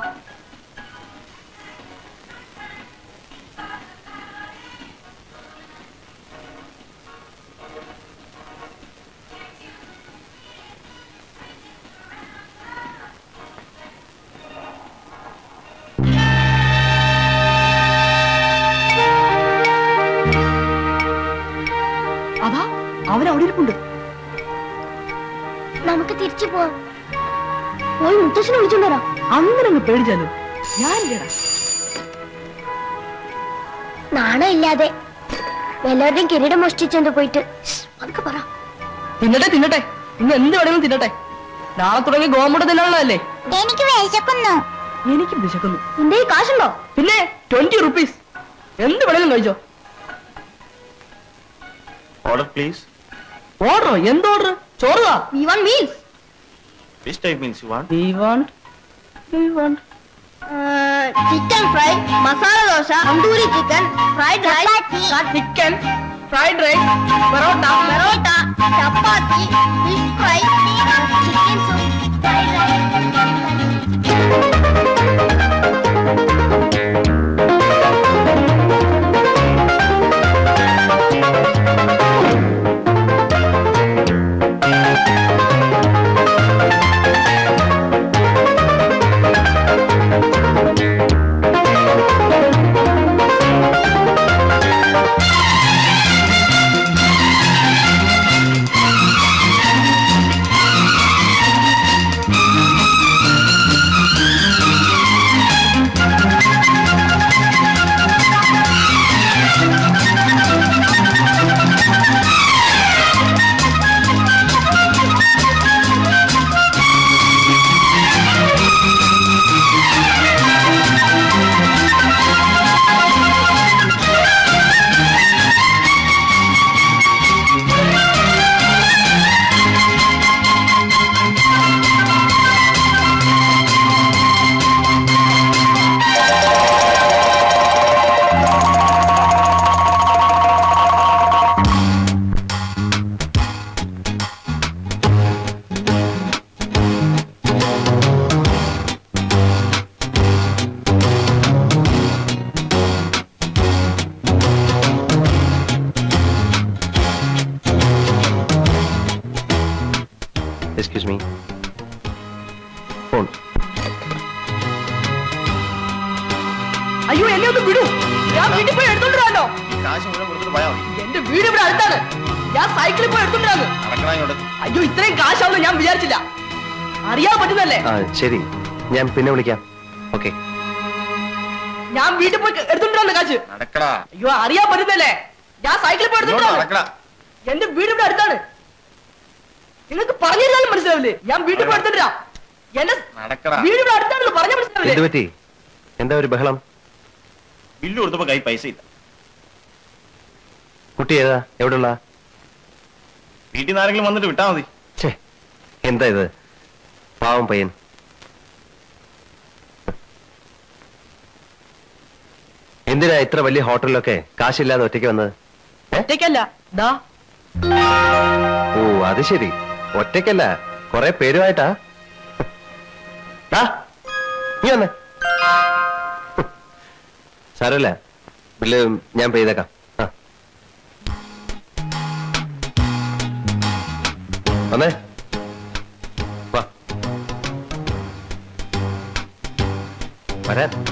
അതാ അവൻ അവിടെ ഇരിപ്പുണ്ട് നമുക്ക് തിരിച്ചു പോവാം പോയി മുത്തശ്ശനെ വിളിച്ചോണ്ട് വരാം അങ്ങനെ അങ്ങ് പേടിച്ചാലോ ഞാനില്ലടാ നാണം ഇല്ലാതെ വല്ലവരുടെയും കിരീടം മോഷ്ടിച്ചെന്ന് പോയിട്ട് ശ്ശ്, അതൊക്കെ പറ തിന്നട്ടെ തിന്നട്ടെ ഇന്ന് എന്ത് വേണമെങ്കിലും തിന്നട്ടെ നാളെ തുടങ്ങി ഗോമുട തിന്നാനുള്ളതല്ലേ എനിക്ക് വിശക്കുന്നു എനിക്ക് വിശക്കുന്നു നിന്റെ ഈ കാശുണ്ടോ പിന്നെ ട്വന്റി റുപ്പീസ് എന്ത് വേണമെങ്കിലും കഴിച്ചോ ഓർഡർ പ്ലീസ് ഓർഡറോ എന്ത് ഓർഡർ ചോറുതാ we one meals which type means you want we want we want chicken fry masala dosa tandoori chicken fried rice chicken fried rice parotta parotta chapati fish fry chicken soup fried rice excuse me phone അയ്യോ എന്നെ ഒന്ന് വിടൂ ഞാൻ വീട്ടിൽ പോയി എടുത്തോണ്ട് വരാനോ കാശ് മുഴുവൻ കൊടുത്തിട്ട് പോയാൽ മതി എന്റെ വീട് ഇവിടെ അടുത്താണ് ഞാൻ സൈക്കിളിൽ പോയി എടുത്തോണ്ട് വരാന്ന് നടക്കണം ഇങ്ങോട്ട് അയ്യോ ഇത്രയും കാശാവുന്ന ഞാൻ വിചാരിച്ചില്ല അറിയാൻ പറ്റുന്നല്ലേ ആ ശരി ഞാൻ പിന്നെ വിളിക്കാം ഓക്കെ ഞാൻ വീട്ടിൽ പോയി എടുത്തോണ്ട് വരാന്ന് കാശ് നടക്കടാ അയ്യോ അറിയാൻ പറ്റുന്നല്ലേ ഞാൻ സൈക്കിളിൽ പോയി എടുത്തോണ്ട് വരാന്ന്. നടക്കടാ എന്റെ വീട് ഇവിടെ അടുത്താണ് നിങ്ങൾക്ക് പറഞ്ഞിരുന്നാലും മനസ്സിലാവില്ലേ ഞാൻ വീട്ടിൽ പോയി എടുത്തിട്ട് വരാം എന്റെ നടക്കടാ വീട് ഇവിടെ അടുത്താണെന്ന് പറഞ്ഞ മനസ്സിലാവില്ലേ എന്ത് പറ്റി എന്താ ഒരു ബഹളം ബില്ല് കൊടുത്തപ്പോ കൈ പൈസ ഇല്ല കുട്ടി ഏതാ എവിടെയുള്ള വീട്ടിൽ നിന്ന് ആരെങ്കിലും വന്നിട്ട് വിട്ടാ മതി എന്താ ഇത് പാവം പയ്യൻ എന്തിനാ ഇത്ര വലിയ ഹോട്ടലിലൊക്കെ കാശില്ലാതെ ഒറ്റയ്ക്ക് വന്നത് ഒറ്റയ്ക്കല്ല ദാ ഓ അത് ശരി ഒറ്റയ്ക്കല്ല കുറെ പേരുമായിട്ടാ ദാ, നീ വന്നേ സാരമില്ല ബില്ല് ഞാൻ പേ ചെയ്തേക്കാം ആ. വന്നേ വാ വരാൻ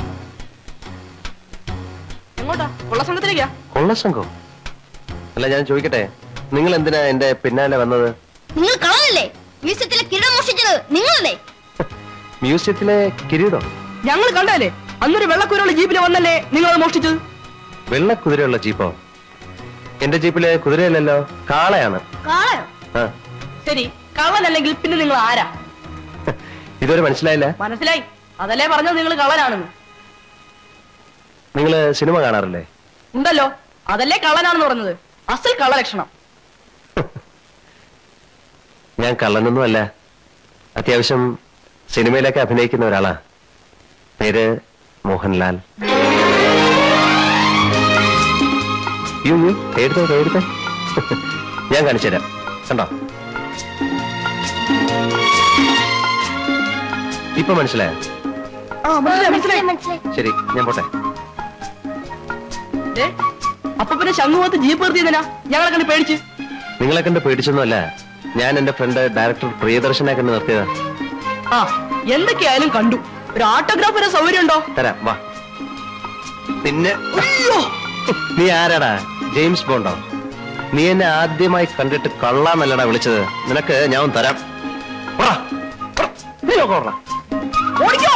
എങ്ങോട്ടാ കൊള്ള സംഘത്തിലേക്കാ കൊള്ളസംഘം അല്ല ഞാൻ ചോദിക്കട്ടെ നിങ്ങൾ എന്തിനാ എന്റെ പിന്നാലെ വന്നത് നിങ്ങൾ കളഞ്ഞല്ലേ മ്യൂസിയത്തിലെ കിരീടം മോഷ്ടിച്ചത് നിങ്ങളല്ലേ മ്യൂസിയത്തിലെ കിരീടം ഞങ്ങൾ കണ്ടല്ലേ അന്നൊരു വെള്ളക്കുരുള്ള ജീപ്പിൽ വന്നല്ലേ നിങ്ങൾ അത് മോഷ്ടിച്ചത് വെള്ള കുതിരയുള്ള ജീപ്പോ എന്റെ ജീപ്പിലെ കുതിരയല്ലല്ലോ കാളയാണ് കാളയോ ആ ശരി കള്ളനല്ലെങ്കിൽ പിന്നെ നിങ്ങൾ ആരാ ഇതുവരെ മനസ്സിലായില്ല മനസ്സിലായി അതല്ലേ പറഞ്ഞത് നിങ്ങൾ കള്ളനാണെന്ന് നിങ്ങൾ സിനിമ കാണാറില്ലേ ഉണ്ടല്ലോ അതല്ലേ കള്ളനാണെന്ന് പറഞ്ഞത് അസൽ കള്ളലക്ഷണം ഞാൻ കള്ളനൊന്നും അല്ല അത്യാവശ്യം സിനിമയിലൊക്കെ അഭിനയിക്കുന്ന ഒരാളാ പേര് മോഹൻലാൽ യു യു എടുത്തോ എടുത്തോ ഞാൻ കാണിച്ചു തരാം കണ്ടോ ഇപ്പൊ മനസ്സിലായോ ആ മനസ്സിലായി മനസ്സിലായി മനസ്സിലായി ശരി ഞാൻ പോട്ടെ ദേ, അപ്പൊ പിന്നെ ശംഖുമുഖത്ത് ജീപ്പ് നിർത്തിയതിനാ ഞങ്ങളെ കണ്ട് പേടിച്ച് നിങ്ങളെ കണ്ട് പേടിച്ചൊന്നുമല്ല ഞാൻ എന്റെ ഫ്രണ്ട് ഡയറക്ടർ പ്രിയദർശനെ കണ്ട് നിർത്തിയതാ ആ എന്തൊക്കെയായാലും കണ്ടു ഒരു ഓട്ടോഗ്രാഫിന്റെ സൗകര്യം ഉണ്ടോ തരാം വാ പിന്നെ അയ്യോ നീ ആരാടാ ജെയിംസ് ബോണ്ടോ നീ എന്നെ ആദ്യമായി കണ്ടിട്ട് കള്ളാന്നല്ലടാ വിളിച്ചത് നിനക്ക് ഞാൻ ഒന്ന് തരാം പോടാ, പോടാ, നീ നോക്ക് പോടാ. ഓടിക്കോ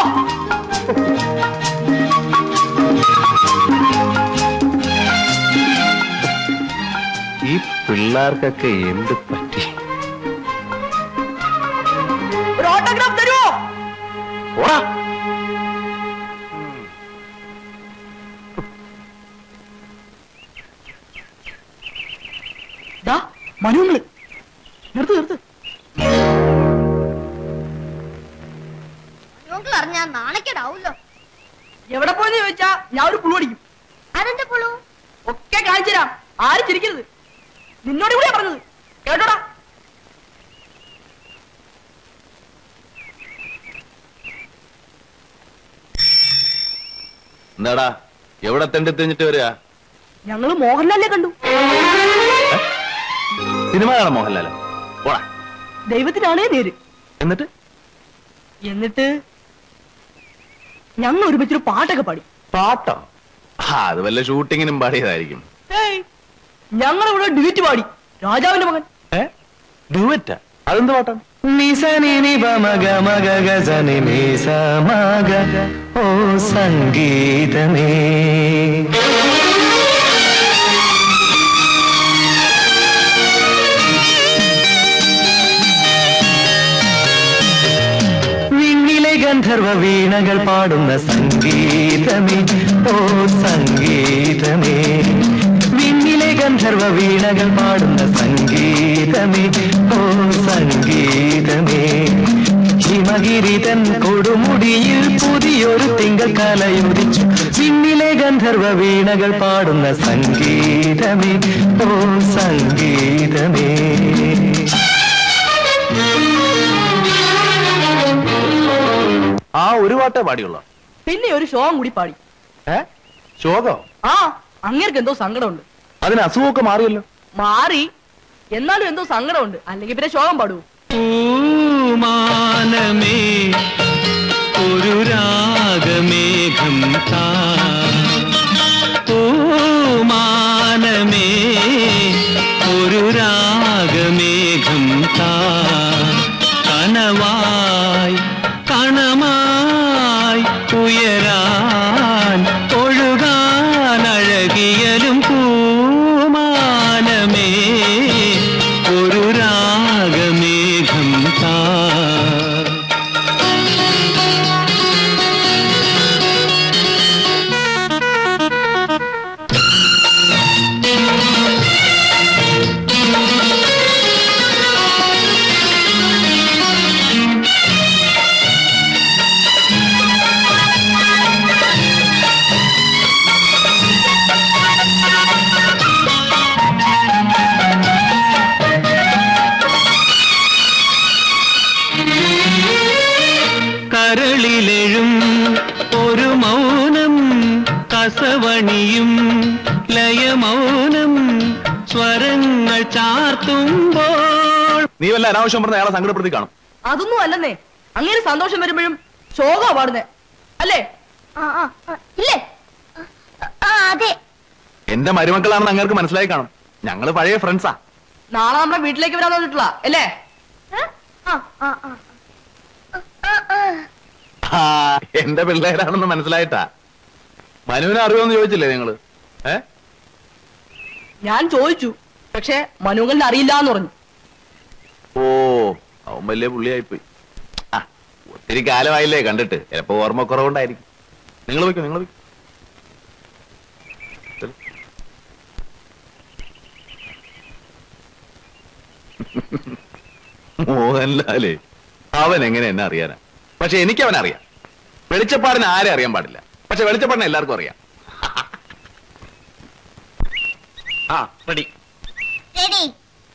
ഈ പിള്ളേർക്കൊക്കെ എന്ത് പറ്റി ഒരു ഓട്ടോഗ്രാഫ് തരുമോ പോടാ ദാ മനുങ്ങള് നിർത്ത് നിർത്ത് നിങ്ങൾ അറിഞ്ഞാ നാണക്കേടാവൂല്ലോ എവിടെ പോയെന്ന് ചോദിച്ചാ ഞാൻ ഒരു പുളു അടിക്കും അതെന്താ പുളു ഒക്കെ കാണിച്ചു തരാം ആരും ചിരിക്കരുത് നിന്നോട് കൂടിയാ പറഞ്ഞത് കേട്ടോടാ എന്താടാ എവിടെ തെണ്ടി തിരിഞ്ഞിട്ട് വരിക ഞങ്ങള് മോഹൻലാലിനെ കണ്ടു സിനിമ കാണാം മോഹൻലാലോ പോടാ ദൈവത്തിനാണേ നേര് എന്നിട്ട് എന്നിട്ട് ഞങ്ങൾ ഒരുമിച്ചൊരു പാട്ടൊക്കെ പാടി പാട്ടോ ആ അത് വല്ല ഷൂട്ടിങ്ങിനും പാടിയതായിരിക്കും ഏയ് ഞങ്ങൾ ഇവിടെ ഡ്യൂറ്റ് പാടി രാജാവിന്റെ മകൻ ഏ ഡുവറ്റാ അതെന്ത് പാട്ടാണ് నిసని నిబ మగ మగ గజని నిస మగ ఓ సంగీతమే വിണ്ണിലെ ഗന്ധർവ വീണകൾ പാടുന്ന സംഗീതമേ ഓ സംഗീതമേ വിണ്ണിലെ ഗന്ധർവ വീണകൾ പാടുന്ന സംഗീതമേ ഓ സംഗീതമേ ഹിമഗിരിതൻ കൊടുമുടിയിൽ പുതിയൊരു തിങ്കൾ കലയുദിച്ചു വിണ്ണിലെ ഗന്ധർവ വീണകൾ പാടുന്ന സംഗീതമേ ഓ സംഗീതമേ ആ ഒരു പാട്ടേ പാടിയുള്ള പിന്നെ ഒരു ഷോം കൂടി പാടി ഏ ശോകോ ആ അങ്ങേർക്ക് എന്തോ സങ്കടമുണ്ട് അതിന് അസുഖമൊക്കെ മാറിയല്ലോ മാറി എന്നാലും എന്തോ സങ്കടമുണ്ട് അല്ലെങ്കിൽ പിന്നെ ശോകം പാടൂ പൂമാനമേ ഒരു രാഗമേഘം താ പൂമാനമേ ഒരു രാഗമേഘം താ കനവായി കണമായി ഉയരാൻ ഒഴുകാൻ അഴകിയലും പൂമാനമേ ഒരു രാഗമേഘം താ കരളിലെഴും ഒരു മൗനം കസവണിയും ലയമൗനം സ്വരങ്ങൾ ചാർത്തുമ്പോൾ നീ വല്ല അനാവശ്യം പറഞ്ഞ അയാളെ സങ്കടപ്പെടുത്തി കാണും അതൊന്നും അല്ലെന്നേ അങ്ങനെ സന്തോഷം വരുമ്പോഴും ശോകാ പാടുന്നേ അല്ലേ ആ ആ ആ, ഇല്ലേ ആ അതെ എന്റെ മരുമക്കളാണെന്ന് അങ്ങേർക്ക് മനസ്സിലായി കാണും ഞങ്ങള് പഴയ ഫ്രണ്ട്സാ നാളെ നമ്മുടെ വീട്ടിലേക്ക് വരാൻ തോന്നിട്ടുള്ള അല്ലേ ഏ? ആ ആ ആ ആ, ആ. ആ എന്റെ പിള്ളേരാണെന്ന് മനസ്സിലായിട്ടാ മനുവിനെ അറിയുമെന്ന് ചോദിച്ചില്ലേ നിങ്ങള് ഏ ഞാൻ ചോദിച്ചു പക്ഷെ മനുവലിന് അറിയില്ല എന്ന് പറഞ്ഞു ഓ അവൻ വലിയ പുള്ളിയായിപ്പോയി ആ ഒത്തിരി കാലമായില്ലേ കണ്ടിട്ട് ചിലപ്പോ ഓർമ്മ കുറവുണ്ടായിരിക്കും നിങ്ങൾ വയ്ക്കും നിങ്ങൾ വയ്ക്കും മോഹൻലാലേ അവൻ എങ്ങനെ എന്നെ അറിയാനാ പക്ഷെ എനിക്ക് അവനെ അറിയാം വെളിച്ചപ്പാടിന് ആരെ അറിയാൻ പാടില്ല പക്ഷെ വെളിച്ചപ്പാടിനെ എല്ലാവർക്കും അറിയാം ആ റെഡി റെഡി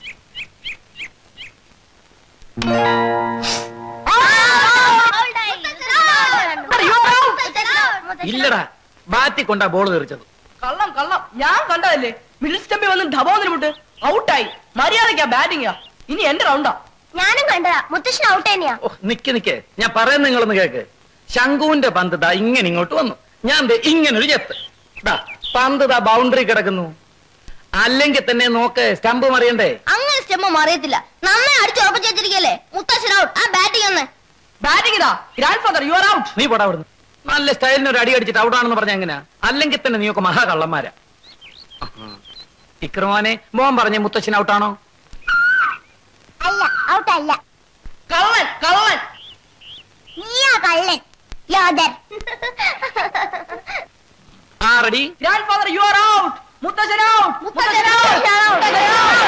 ഇല്ലടാ ബാറ്റി കൊണ്ടാ ബോൾ തെറിച്ചത് കള്ളം കള്ളം ഞാൻ കണ്ടതല്ലേ മിഡിൽ സ്റ്റംപിൽ വന്ന് ധബോന്നിന് വിട്ട് ഔട്ടായി മര്യാദക്കാ ബാറ്റിംഗാ ഇനി എന്റെ റൗണ്ടാ ഞാനും കണ്ടതാ മുത്തശ്ശൻ ഔട്ട് തന്നെയാ ഓ നിക്ക് നിക്ക് ഞാൻ പറയുന്ന നിങ്ങളൊന്ന് കേക്ക് ശംഖുവിന്റെ പന്ത് ദാ ഇങ്ങനെ ഇങ്ങോട്ട് വന്നു ഞാൻ ദേ ഇങ്ങനൊരു ചെത്ത് ദാ പന്ത് ദാ ബൗണ്ടറി കിടക്കുന്നു അല്ലെങ്കിൽ തന്നെ നോക്ക് സ്റ്റംപ് മറിയണ്ടേ അങ്ങനെ സ്റ്റെമ്മ അറിയത്തില്ല നന്നായി അടിച്ചു ഉറപ്പിച്ചു വെച്ചിരിക്കല്ലേ മുത്തശ്ശൻ ഔട്ട് ആ ബാറ്റിംഗ് ഒന്ന് ബാറ്റിംഗ് ഇതാ grandfather you are out നീ പോടാ അവിടുന്ന് നല്ല സ്റ്റൈലിന് ഒരു അടി അടിച്ചിട്ട് ഔട്ടാണെന്ന് പറഞ്ഞ എങ്ങനെയാ അല്ലെങ്കിൽ തന്നെ നീയൊക്കെ മഹാകള്ളന്മാരാ ഇക്രമാനെ മോൻ പറഞ്ഞ മുത്തശ്ശൻ ഔട്ടാണോ അല്ല ഔട്ട് അല്ല കള്ളൻ കള്ളൻ നീയാ കള്ളൻ യോദർ ആ ready grandfather you are out മുത്തശ്ശൻ ഔട്ട് മുത്തശ്ശൻ out.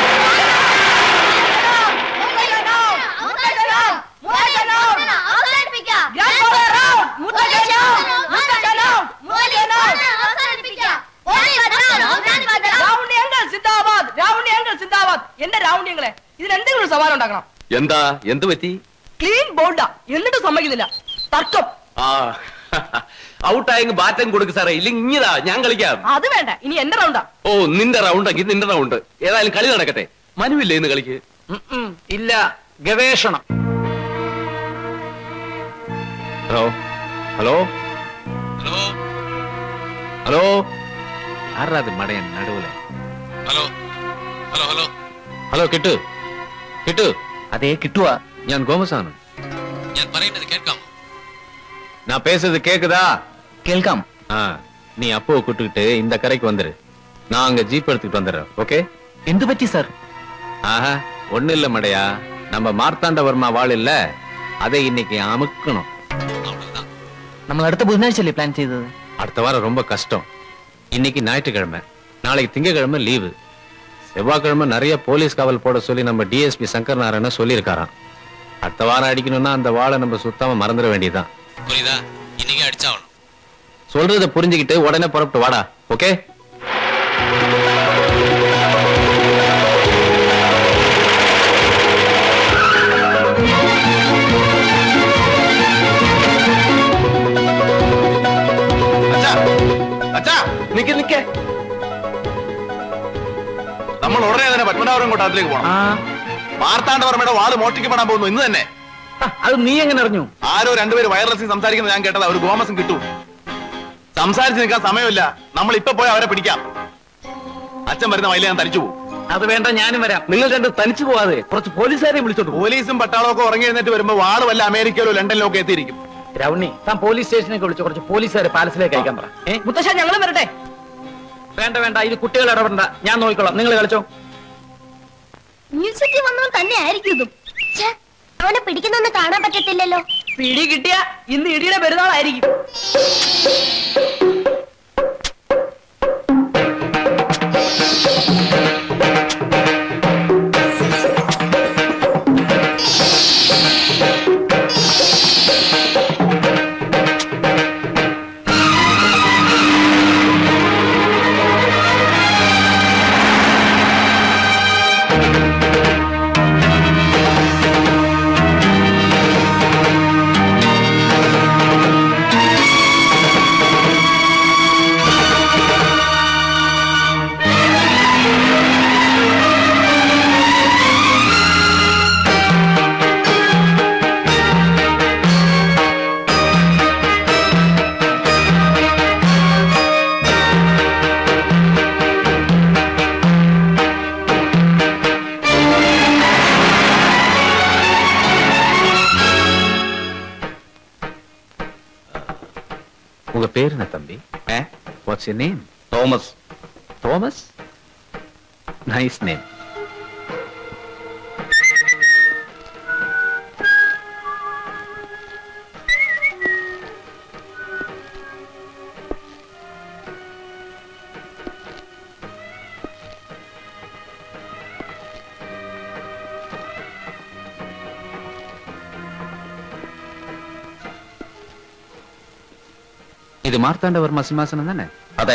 അവസാനിപ്പിക്കാം. രാവുണ്ണി അങ്കിൾ സിന്ദാബാദ് രാവുണ്ണി അങ്കിൾ സിന്ദാബാദ് എന്റെ രാവുണ്ണിയങ്ങളെ ഇതിന് എന്തെങ്കിലും ഒരു സവാൽ ഉണ്ടാക്കണം എന്താ എന്ത് പറ്റി ക്ലീൻ ബോൾഡാ എന്നിട്ട് സമ്മതിക്കുന്നില്ല തർക്കം ആ ഔട്ടായെങ്കിൽ ബാറ്റം കൊടുക്ക് സാറേ ഇല്ലെങ്കിൽ ഇഞ്ഞതാ ഞാൻ കളിക്കാം അത് വേണ്ട ഇനി എന്റെ റൗണ്ടാ ഓ നിന്റെ റൗണ്ട് എങ്കിൽ നിന്റെ റൗണ്ട് ഏതായാലും കളി നടക്കട്ടെ മനുവില്ലേ ഇന്ന് കളിക്ക് ഉം, ഉം, ഇല്ല ഗവേഷണം ഹലോ ഹലോ ഹലോ ഹലോ ആരാ അത് മടയൻ നടുവില hello hello hello hello Kittu Kittu അതേ കിട്ടുവാ ഞാൻ கோமசானு ഞാൻ പറയുന്നത് കേൾക്കാം நான் பேசுறது கேக்குதா കേൾക്കാം ஆ நீ அப்போவை கூட்டுக்கிட்டு இந்த கரைக்கு வந்துரு நான் அங்க ஜீப் எடுத்துக்கிட்டு வந்துடுறேன் ஓகே എന്തു പറ്റി സാർ ஆஹா ஒண்ணு இல்ல மடையா நம்ம மார்த்தாண்டவர்மா வாழ் இல்ல அதை இன்னைக்கு அமுக்கணும் നമ്മൾ അടുത്ത ബുധനാഴ്ചയല്ലേ പ്ലാൻ ചെയ്തത് அடுத்த வாரம் ரொம்ப கஷ்டம் இன்னைக்கு ஞாயிற்றுக்கிழமை நாளைக்கு திங்கக்கிழமை லீவு செவ்வாய்க்கிழமை நிறைய போலீஸ் காவல் போட சொல்லி நம்ம டிஎஸ்பி சங்கர் நாராயண சொல்லியிருக்காராம் அடுத்த வாரம் அடிக்கணும்னா அந்த வாளை நம்ம சுத்தாம மறந்துட வேண்டியதுதான் புரியுதா இன்னைக்கு அடிச்சாகணும் சொல்றத புரிஞ்சுக்கிட்டு உடனே புறப்பட்டு வாடா ஓகே അച്ഛാ അച്ഛാ നിക്ക് നിക്ക് നമ്മൾ ഉടനെ തന്നെ പത്മനാഭപുരം കൊട്ടാരത്തിലേക്ക് പോകണം ആ മാർത്താണ്ഡവർമ്മയുടെ വാള് മോഷ്ടിക്കപ്പെടാൻ പോകുന്നു ഇന്ന് തന്നെ ആ, അത് നീ എങ്ങനെ അറിഞ്ഞു ആരോ രണ്ടുപേര് വയർലെസ്സിൽ സംസാരിക്കുന്നത് ഞാൻ കേട്ടതാ ഒരു ഗോമസം കിട്ടും സംസാരിച്ച് നിൽക്കാൻ സമയമില്ല നമ്മൾ ഇപ്പൊ പോയി അവരെ പിടിക്കാം അച്ഛൻ വരുന്ന വയലിൽ ഞാൻ തനിച്ചു പോകും അത് വേണ്ട ഞാനും വരാം നിങ്ങൾ രണ്ട് തനിച്ചു പോവാതെ കുറച്ച് പോലീസുകാരെ വിളിച്ചോണ്ട് പോ പോലീസും പട്ടാളവും ഒക്കെ ഉറങ്ങി എഴുന്നേറ്റ് വരുമ്പോ വാള് വല്ല അമേരിക്കയിലോ ലണ്ടനിലോ ഒക്കെ എത്തിയിരിക്കും രവണി താൻ പോലീസ് സ്റ്റേഷനിലേക്ക് വിളിച്ച് കുറച്ച് പോലീസുകാരെ പാലസിലേക്ക് അയക്കാൻ പറ ഏ മുത്തശ്ശൻ ഞങ്ങളും വരട്ടെ വേണ്ട വേണ്ട ഇത് കുട്ടികൾ ഇടപെടണ്ട ഞാൻ നോക്കിക്കോളാം നിങ്ങൾ കളിച്ചോ മ്യൂസിയത്തിൽ വന്നവൻ തന്നെ ആയിരിക്കും ഇതും ഛെ, അവനെ പിടിക്കുന്നൊന്നും കാണാൻ പറ്റത്തില്ലല്ലോ പിടി കിട്ടിയ ഇന്ന് ഇടിയുടെ പെരുന്നാളായിരിക്കും உங்க பேர் என்ன தம்பி what's your name Thomas Thomas nice name ഇത് മാർത്താണ്ഡവർമ്മ സിംഹാസനം തന്നെ അതെ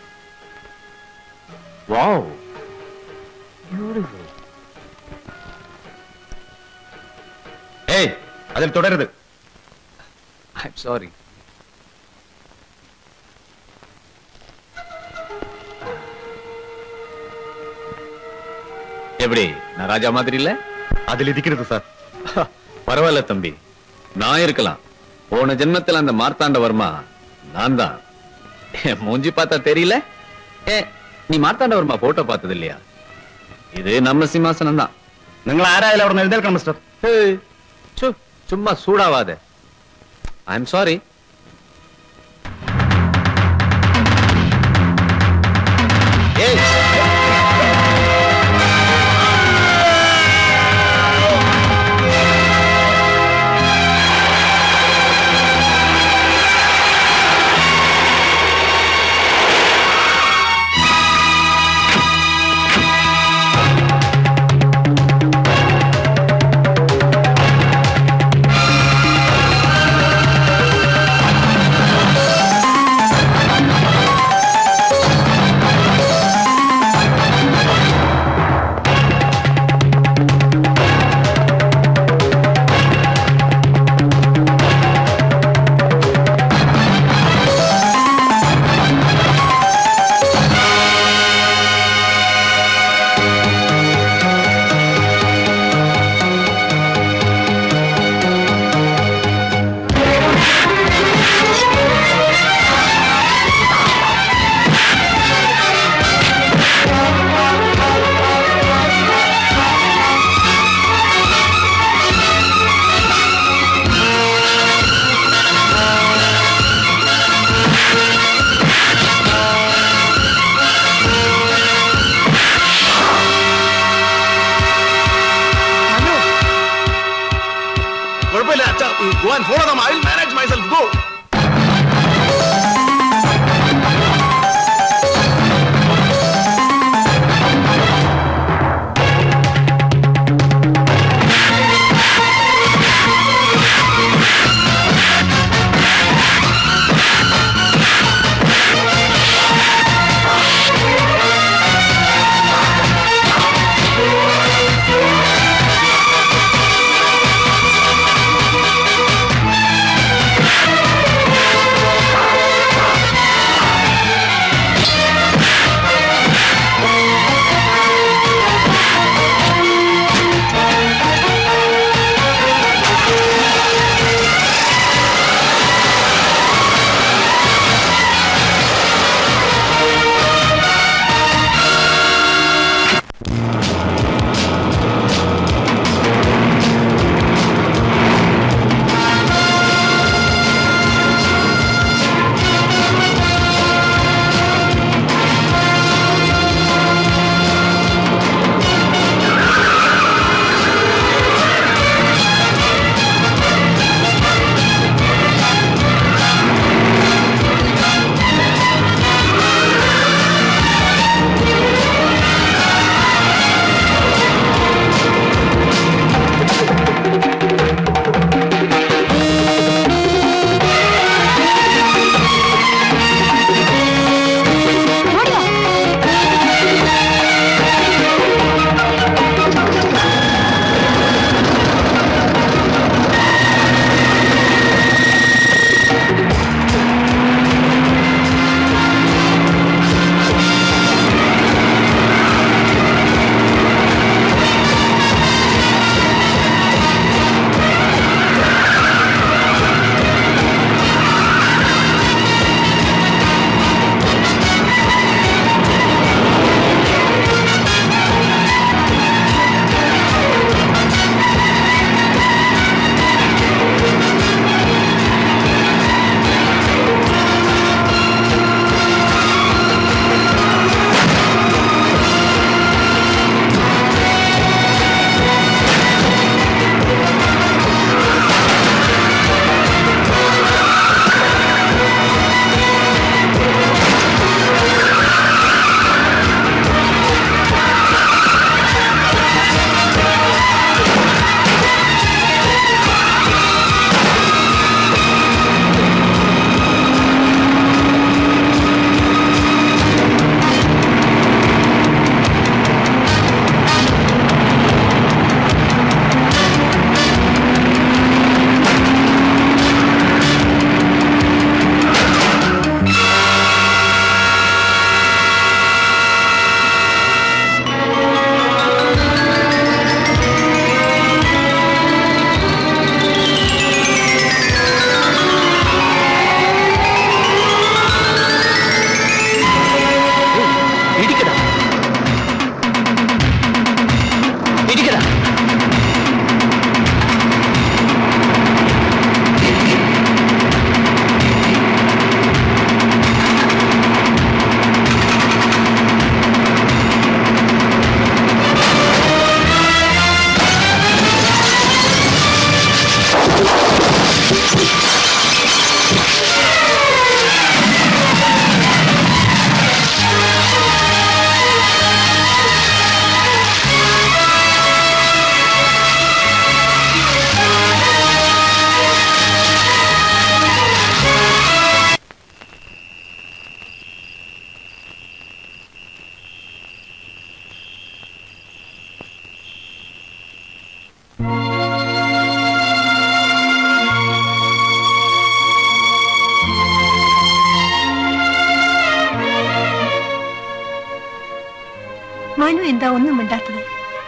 വാവ് ഏയ് അതിൽ തുടരുത് ഐ എം സോറി எப்படி நான் ராஜா மாதிரி இல்ல அதில் இருக்கிறது சார் பரவாயில்ல தம்பி நான் இருக்கலாம் போன ஜென்மத்தில் அந்த மார்த்தாண்டவர்மா நான் தான் என் மூஞ்சி பார்த்தா தெரியல ஏ நீ மார்த்தாண்டவர்மா போட்டோ பார்த்தது இல்லையா இது நம்ம சிம்மாசனம் தான் നിങ്ങൾ ആരായാലും അവിടെ എഴുന്നേൽക്കണം മിസ്റ്റർ ஏய், சு, சும்மா சூடாவாத ஐ எம் சாரி കുഴപ്പമില്ല അച്ഛാ go and follow them I will manage myself go ആ മനു എന്താ ഒന്നും മിണ്ടാത്തത്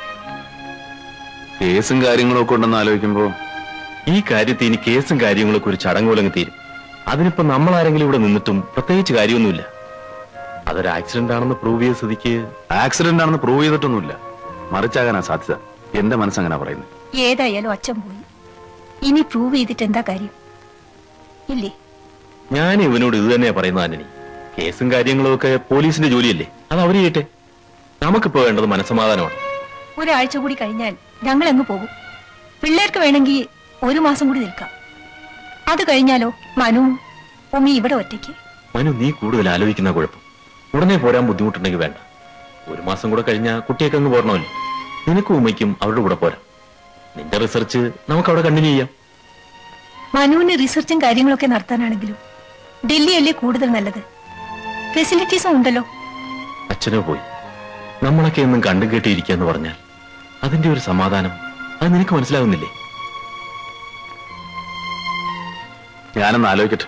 കേസും കാര്യങ്ങളും ഒക്കെ ഉണ്ടെന്ന് ആലോചിക്കുമ്പോ ഈ കാര്യത്തിൽ ഇനി കേസും കാര്യങ്ങളൊക്കെ ഒരു ചടങ്ങുലങ്ങ് തീരും അതിനിപ്പോ നമ്മൾ ആരെങ്കിലും ഇവിടെ നിന്നിട്ടും പ്രത്യേകിച്ച് കാര്യമൊന്നുമില്ല അതൊരു ആക്സിഡന്റ് ആണെന്ന് പ്രൂവ് ചെയ്ത സ്ഥിതിക്ക് ആക്സിഡന്റ് ആണെന്ന് പ്രൂവ് ചെയ്തിട്ടൊന്നുമില്ല മറിച്ചാകാനാ സാധ്യത എന്റെ മനസ്സങ്ങനെ പറയുന്നത് ഏതായാലും അച്ഛൻ പോയി ഇനി പ്രൂവ് ചെയ്തിട്ട് എന്താ കാര്യം ഇല്ലേ ഞാൻ ഇവനോട് ഇത് തന്നെയാ പറയുന്നത് ആന്റണി കേസും കാര്യങ്ങളും ഒക്കെ പോലീസിന്റെ ജോലിയല്ലേ അത് അവര് ചെയ്യട്ടെ നമുക്കിപ്പോ വേണ്ടത് മനസ്സമാധാനമാണ് ഒരാഴ്ച കൂടി കഴിഞ്ഞാൽ ഞങ്ങൾ അങ്ങ് പോകും പിള്ളേർക്ക് വേണമെങ്കിൽ ഒരു മാസം കൂടി നിൽക്കാം അത് കഴിഞ്ഞാലോ മനു ഉമ്മി ഇവിടെ ഒറ്റയ്ക്ക് മനു നീ കൂടുതൽ ആലോചിക്കുന്ന കുഴപ്പം ഉടനെ പോരാൻ ബുദ്ധിമുട്ടുണ്ടെങ്കിൽ വേണ്ട ഒരു മാസം കൂടെ കഴിഞ്ഞാൽ കുട്ടിയൊക്കെ അങ്ങ് പോരണമല്ലോ നിനക്കും ഉമ്മയ്ക്കും അവരുടെ കൂടെ പോരാ നിന്റെ റിസർച്ച് നമുക്ക് അവിടെ കണ്ടിന്യൂ ചെയ്യാം മനുവിന് റിസർച്ചും കാര്യങ്ങളൊക്കെ നടത്താനാണെങ്കിലും ഡൽഹിയല്ലേ കൂടുതൽ നല്ലത് ഫെസിലിറ്റീസും ഉണ്ടല്ലോ അച്ഛനോ പോയി നമ്മളൊക്കെ എന്നും കണ്ടും കേട്ടിരിക്കുക എന്ന് പറഞ്ഞാൽ അതിന്റെ ഒരു സമാധാനം അത് നിനക്ക് മനസ്സിലാവുന്നില്ലേ ഞാനൊന്ന് ആലോചിക്കട്ടെ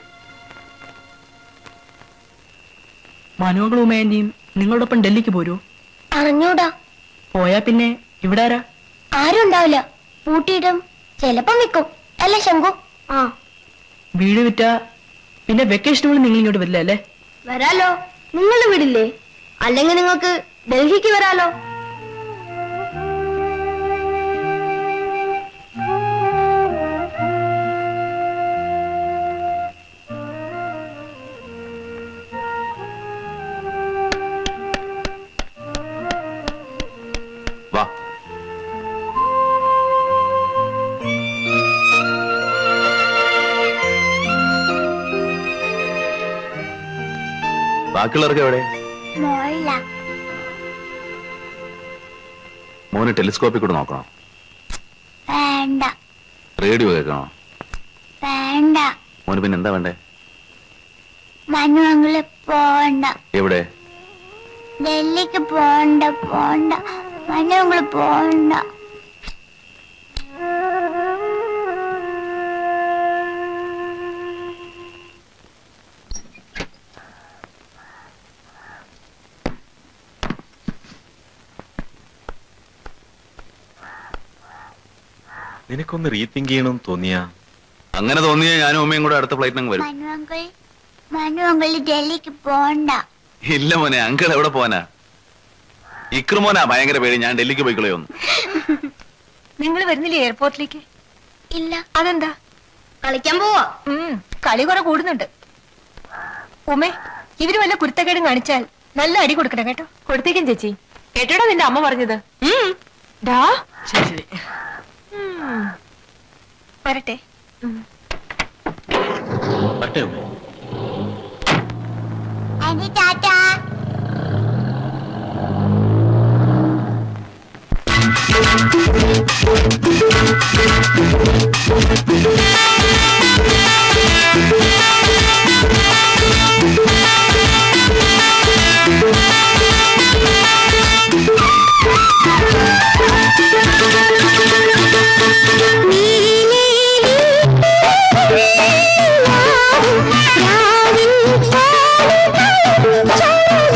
മനോകളും ഉമേന്റെയും നിങ്ങളോടൊപ്പം ഡൽഹിക്ക് പോരൂ അറിഞ്ഞൂടാ പോയാ പിന്നെ ഇവിടെ ആരാ ആരും ഉണ്ടാവില്ല പൂട്ടിയിടും ചിലപ്പം വിൽക്കും അല്ലേ ശങ്കു ആ വീട് വിറ്റ പിന്നെ വെക്കേഷനുകളിൽ നിങ്ങൾ ഇങ്ങോട്ട് വരില്ല അല്ലേ വരാലോ നിങ്ങൾ വിടില്ലേ അല്ലെങ്കിൽ നിങ്ങൾക്ക് ഡൽഹിക്ക് വരാലോ വാ ബാക്കിയുള്ളവർക്ക് എവിടെ മോളില മോന് ടെലിസ്കോപ്പിൽ കൂടെ നോക്കണം വേണ്ട റേഡിയോ കേൾക്കണോ വേണ്ട മോന് പിന്നെ എന്താ വേണ്ടേ മനു അങ്ങള് പോണ്ട എവിടെ ഡൽഹിക്ക് പോണ്ട പോണ്ട മനു അങ്ങള് പോണ്ട നിനക്കൊന്ന് റീതിങ്ക് ചെയ്യണമെന്ന് തോന്നിയാ അങ്ങനെ തോന്നിയാ ഞാനും ഉമ്മയും കൂടെ അടുത്ത ഫ്ലൈറ്റിനങ്ങ് വരും മനു അങ്കിൾ മനു അങ്കിള് ഡൽഹിക്ക് പോണ്ട ഇല്ല മോനെ അങ്കിൾ എവിടെ പോവാനാ ഇക്രുമോനാ ഭയങ്കര പേടി ഞാൻ ഡൽഹിക്ക് പോയിക്കളയൊന്നു നിങ്ങൾ വരുന്നില്ലേ എയർപോർട്ടിലേക്ക് ഇല്ല അതെന്താ കളിക്കാൻ പോവാ ഉം, കളി കുറെ കൂടുന്നുണ്ട് ഉമേ ഇവര് വല്ല കുരുത്തക്കേടും കാണിച്ചാൽ നല്ല അടി കൊടുക്കണം കേട്ടോ കൊടുത്തേക്കും ചേച്ചി കേട്ടോടാ നിന്റെ അമ്മ പറഞ്ഞത് ഡാ ശരി ശരി ഉം. വരട്ടെ പറ്റേ ഉമ്മേ? ആന്റി ടാറ്റാ രാവിൻ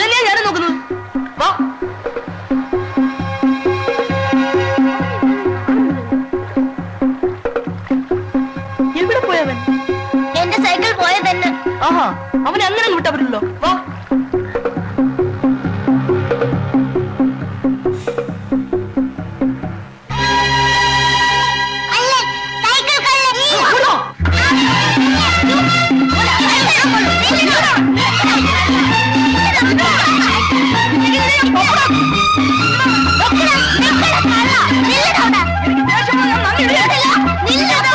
തന്നെയാ ഞാനും നോക്കുന്നത് വാ എവിടെ പോയവൻ എന്റെ സൈക്കിൾ പോയ തന്നെ ആഹാ അവനെ അങ്ങനെ അങ്ങ് വിട്ടാ പറ്റില്ലല്ലോ വാ അല്ലേ സൈക്കിൾ കള്ളൻ വിടോ. എനിക്ക് ദേഷ്യം വന്നാ ഞാൻ നല്ല ഇടിയാ.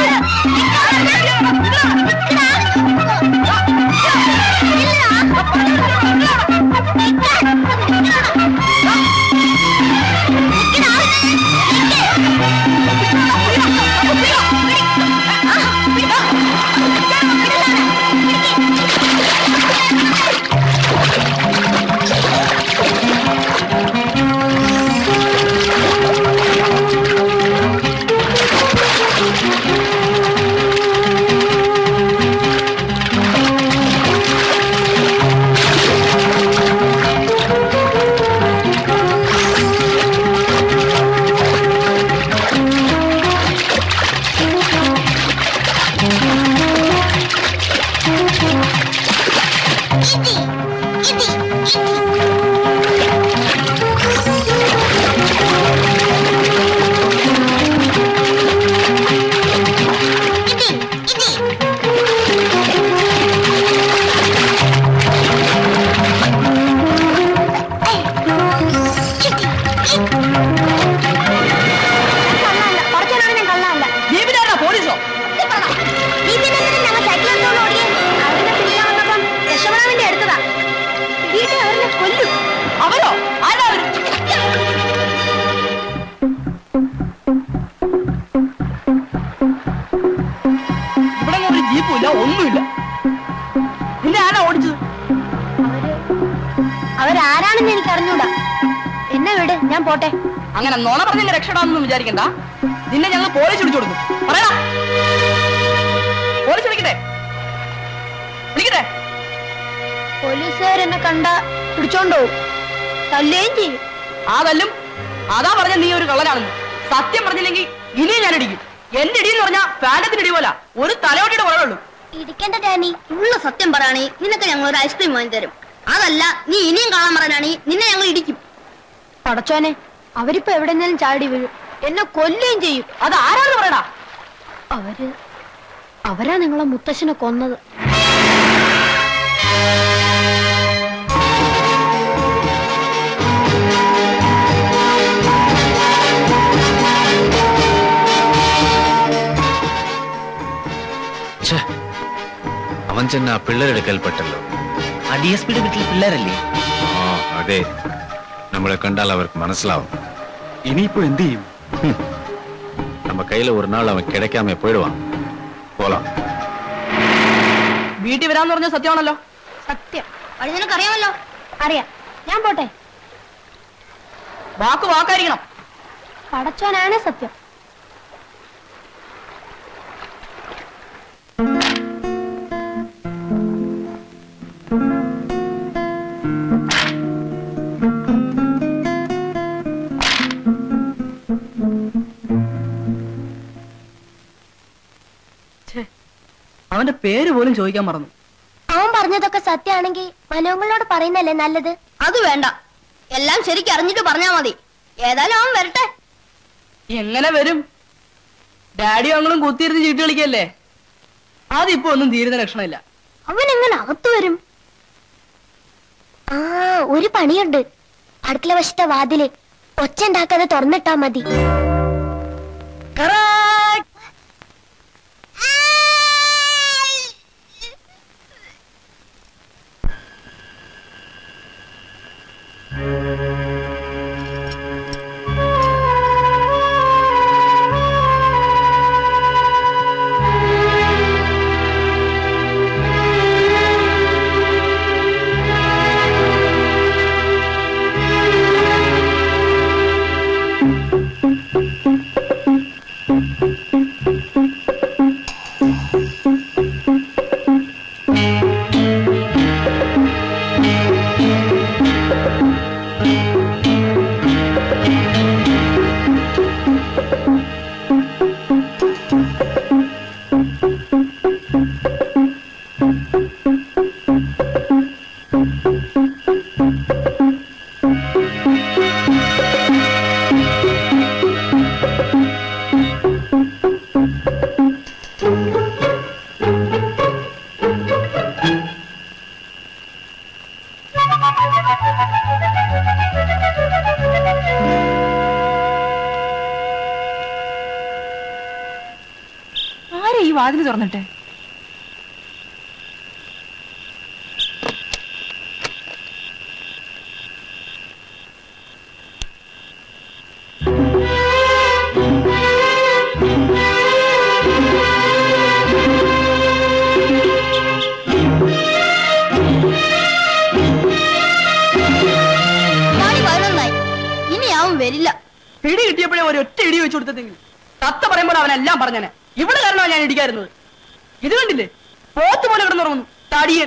കുറച്ചാണ് ഞാൻ കള്ളല്ല ജീപ്പിലാരാ പോലീസോ നീ പിന്നെ എന്തിനാ ഞങ്ങൾ സൈക്കിൾ എടുത്തോണ്ട് ഓടിയേ അവരുടെ പിടിക്കാൻ വന്നപ്പം രക്ഷപ്പെടാൻ എടുത്തതാ പിടിയിട്ട് അവരെ കൊല്ലും അവരോ ആരാ അവര് ഇവിടെ ഒന്നും ഒരു ജീപ്പും ഇല്ല ഒന്നുമില്ല പിന്നെ ആരാ ഓടിച്ചത് അവരാരാണെന്ന് എനിക്ക് അറിഞ്ഞൂടാ എന്നെ വിട് ഞാൻ പോട്ടെ അങ്ങനെ നുണ പറഞ്ഞ രക്ഷപ്പെടാമെന്നൊന്നും വിചാരിക്കണ്ട നിന്നെ ഞങ്ങൾ പോലീസ് വിളിച്ചു കൊടുക്കും പറയടാ പോലീസ് വിളിക്കട്ടെ വിളിക്കട്ടെ പോലീസുകാരെന്നെ കണ്ട പിടിച്ചോണ്ട് പോകും തല്ലുകയും ചെയ്യും ആ തല്ലും അതാ പറഞ്ഞ നീ ഒരു കള്ളനാണെന്ന് സത്യം പറഞ്ഞില്ലെങ്കിൽ ഇനിയും ഞാൻ ഇടിക്കും എന്റെ ഇടി എന്ന് പറഞ്ഞാൽ പാൻഡത്തിന് ഇടി പോലെ ഒരു തലയോട്ടിയുടെ കുറവുള്ളൂ ഇരിക്കേണ്ട ഡാനി ഉള്ള സത്യം പറയണേ നിനക്ക് ഞങ്ങൾ ഒരു ഐസ്ക്രീം വാങ്ങി തരും അതല്ല നീ ഇനിയും കാണാൻ പറയാനാണെങ്കിൽ നിന്നെ ഞങ്ങൾ ഇടിക്കും പടച്ചോനെ അവരിപ്പോ എവിടെന്നെങ്കിലും ചാടി വീഴും എന്നെ കൊല്ലുകയും ചെയ്യും അത് ആരാന്ന് പറയടാ അവര് അവരാ നിങ്ങളെ മുത്തശ്ശനെ കൊന്നത് ഛേ, അവൻ ചെന്ന ആ പിള്ളേരെടുക്കൽപ്പെട്ടല്ലോ ആ ഡി എസ് പിയുടെ വീട്ടിൽ പിള്ളേരല്ലേ ആ അതെ നമ്മളെ കണ്ടാൽ അവർക്ക് മനസ്സിലാവും ഇനിയിപ്പോ എന്ത് ചെയ്യും நம்ம கையில ஒரு நாள் அவன் கிடைக்காம போயிடுவான் போலாம் വീട്ടിൽ വരാന്ന് പറഞ്ഞ സത്യമാണല്ലോ സത്യം അത് നിനക്കറിയാമല്ലോ അറിയാം ഞാൻ പോട്ടെ വാക്ക് വാക്കായിരിക്കണം പടച്ചോനാണ് സത്യം അവന്റെ പേര് പോലും ചോദിക്കാൻ മറന്നു അവൻ പറഞ്ഞതൊക്കെ സത്യമാണെങ്കിൽ മനോങ്ങളോട് പറയുന്നല്ലേ നല്ലത് അത് വേണ്ട എല്ലാം ശരിക്കും അറിഞ്ഞിട്ട് പറഞ്ഞാ മതി ഏതായാലും അവൻ വരട്ടെ എങ്ങനെ വരും ഡാഡി ഞങ്ങളും കുത്തിയിരുന്ന് ചീട്ട് കളിക്കല്ലേ അതിപ്പോ ഒന്നും തീരുന്ന ലക്ഷണമില്ല അവൻ എങ്ങനെ അകത്തു വരും ആ ഒരു പണിയുണ്ട് അടുക്കള വശത്തെ വാതില് ഒച്ച ഉണ്ടാക്കാതെ തുറന്നിട്ടാ മതി വാതിൽ തുറന്നിട്ടെ മണി പതിനൊന്നായി ഇനി അവൻ വരില്ല പിടി കിട്ടിയപ്പോഴേ ഒരു ഒറ്റ ഇടി വെച്ചു കൊടുത്തെങ്കിൽ തത്ത പറയുമ്പോൾ അവനെല്ലാം പറഞ്ഞനെ ഇവിടെ കാരണമാണ് ഞാൻ ഇടിക്കായിരുന്നത് ഇത് കണ്ടില്ലേ പോത്ത് പോലെ കിടന്നുറങ്ങുന്നു തടിയൻ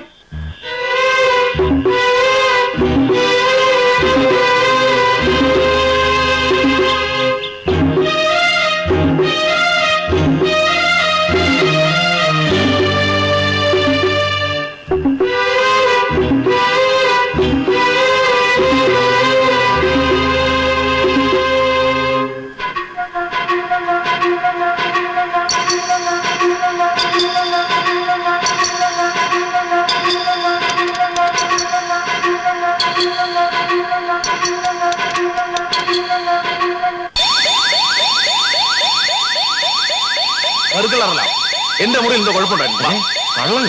വെറുക്കളറല്ല എന്റെ മുറിയിൽ എന്തോ കുഴപ്പമുണ്ടായിരുന്നു കള്ളൻ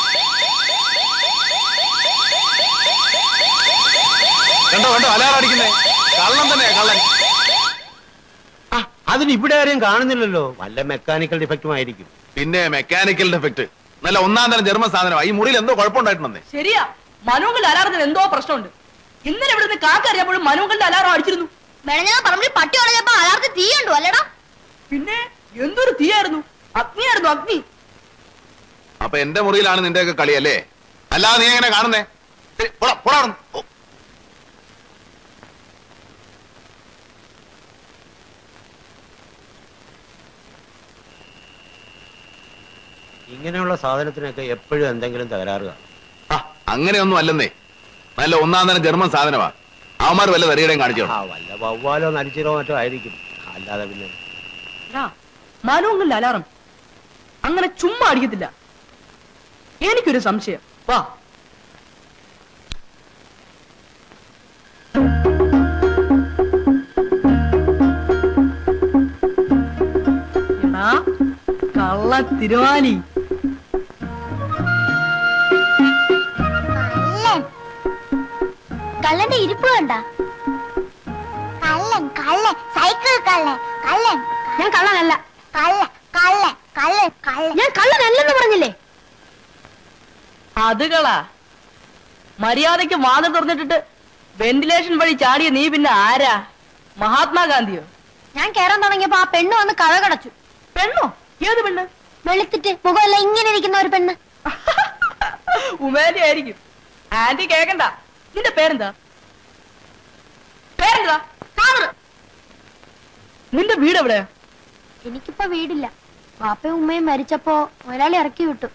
കണ്ടോ കണ്ടോ അലാറടിക്കുന്നേ കള്ളൻ തന്നെയാ കള്ളൻ ആ, അതിന് ഇവിടെ ആരെയും കാണുന്നില്ലല്ലോ വല്ല മെക്കാനിക്കൽ ഡിഫക്റ്റും ആയിരിക്കും പിന്നെ മെക്കാനിക്കൽ ഡിഫക്ട് നല്ല ഒന്നാം തരം ജർമ്മൻ സാധനമാണ് ഈ മുറിയിൽ എന്തോ കുഴപ്പമുണ്ടായിട്ടുണ്ടെന്നേ ശരിയാ മനുവങ്ങളുടെ അലാറത്തിന് എന്തോ പ്രശ്നമുണ്ട് ഇന്നലെ ഇവിടുന്ന് കാക്ക അറിയപ്പോഴും മനുവങ്ങളുടെ അലാറം അടിച്ചിരുന്നു മെനഞ്ഞാ പറമ്പിൽ പട്ടി വളഞ്ഞപ്പോ അലാർത്ത് തീ കണ്ടു അല്ലേടാ പിന്നെ എന്തൊരു തീയായിരുന്നു അഗ്നിയായിരുന്നു അഗ്നി അപ്പൊ എന്റെ മുറിയിലാണ് നിന്റെയൊക്കെ കളി അല്ലേ അല്ലാതെ നീ എങ്ങനെ കാണുന്നേ ശരി, പോടാ, പോടാ അവിടുന്ന്. ഓ. ഇങ്ങനെയുള്ള സാധനത്തിനൊക്കെ എപ്പോഴും എന്തെങ്കിലും തകരാറ് കാണും ആ, അങ്ങനെയൊന്നും അല്ലെന്നേ നല്ല ഒന്നാം തരം ജർമ്മൻ സാധനമാ അവന്മാർ വല്ല തെറിയുടെയും കാണിച്ചോ ആ വല്ല വവ്വാലോ നരിച്ചിരോ മറ്റോ ആയിരിക്കും അല്ലാതെ പിന്നെ മനുവങ്ങളുടെ അലാറം അങ്ങനെ ചുമ്മാ അടിക്കത്തില്ല എനിക്കൊരു സംശയം വാ എടാ കള്ള തിരുവാലി കള്ളൻ കള്ളന്റെ ഇരിപ്പ് കണ്ട കള്ളൻ കള്ളൻ സൈക്കിൾ കള്ളൻ കള്ളൻ ഞാൻ കള്ളനല്ല കള്ളൻ കള്ളൻ കള്ളൻ കള്ളൻ ഞാൻ കള്ളനല്ലെന്ന് പറഞ്ഞില്ലേ അത് കളാ മര്യാദയ്ക്ക് വാതിൽ തുറന്നിട്ടിട്ട് വെന്റിലേഷൻ വഴി ചാടിയ നീ പിന്നെ ആരാ മഹാത്മാഗാന്ധിയോ ഞാൻ കേറാൻ തുടങ്ങിയപ്പോ ആ പെണ്ണ് വന്ന് കഥ കടച്ചു പെണ്ണോ ഏത് പെണ്ണ് വെളുത്തിട്ട് മുഖമല്ല ഇങ്ങനെ ഇരിക്കുന്ന ഒരു പെണ്ണ് ഉമേലി ആയിരിക്കും ആന്റി കേക്കണ്ട നിന്റെ പേരെന്താ പേരെന്താ സാഗർ നിന്റെ വീട് എവിടെയാ എനിക്കിപ്പോ വീടില്ല പാപ്പയും ഉമ്മയും മരിച്ചപ്പോ ഒരാളെ ഇറക്കി വിട്ടു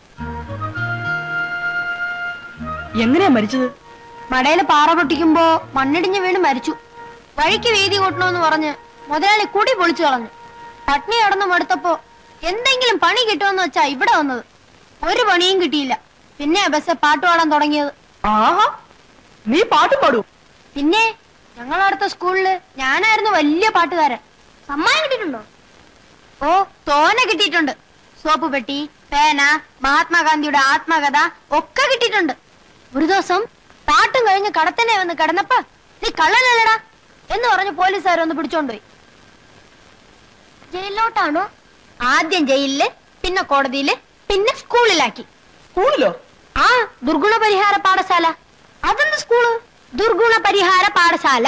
എങ്ങനെയാ മരിച്ചത് മടയില് പാറ പൊട്ടിക്കുമ്പോ മണ്ണിടിഞ്ഞ് വീണ് മരിച്ചു വഴിക്ക് വീതി കൂട്ടണമെന്ന് പറഞ്ഞ് മുതലാളി കുടി പൊളിച്ചു കളഞ്ഞു പട്നി കടന്നു മടുത്തപ്പോ എന്തെങ്കിലും പണി കിട്ടുമെന്ന് വെച്ചാ ഇവിടെ വന്നത് ഒരു പണിയും കിട്ടിയില്ല പിന്നെ ബസ് പാട്ട് പാടാൻ തുടങ്ങിയത് ആഹാ നീ പാട്ടും പാടൂ പിന്നെ ഞങ്ങളടുത്ത സ്കൂളില് ഞാനായിരുന്നു വലിയ പാട്ടുകാരൻ സമ്മാനം കിട്ടിയിട്ടുണ്ടോ ഓ തോനെ കിട്ടിയിട്ടുണ്ട് സോപ്പ് പെട്ടി പേന മഹാത്മാഗാന്ധിയുടെ ആത്മകഥ ഒക്കെ കിട്ടിയിട്ടുണ്ട് ഒരു ദിവസം പാട്ടും കഴിഞ്ഞ് കടത്തന്നെ വന്ന് കിടന്നപ്പോ നീ കള്ളനല്ലടാ എന്ന് പറഞ്ഞ് പോലീസുകാർ ഒന്ന് പിടിച്ചോണ്ടുപോയി ജയിലിലോട്ടാണോ ആദ്യം ജയിലില് പിന്നെ കോടതിയില് പിന്നെ സ്കൂളിലാക്കി സ്കൂളിലോ ആ ദുർഗുണ പരിഹാര പാഠശാല അതെന്ത് സ്കൂള് ദുർഗുണ പരിഹാര പാഠശാല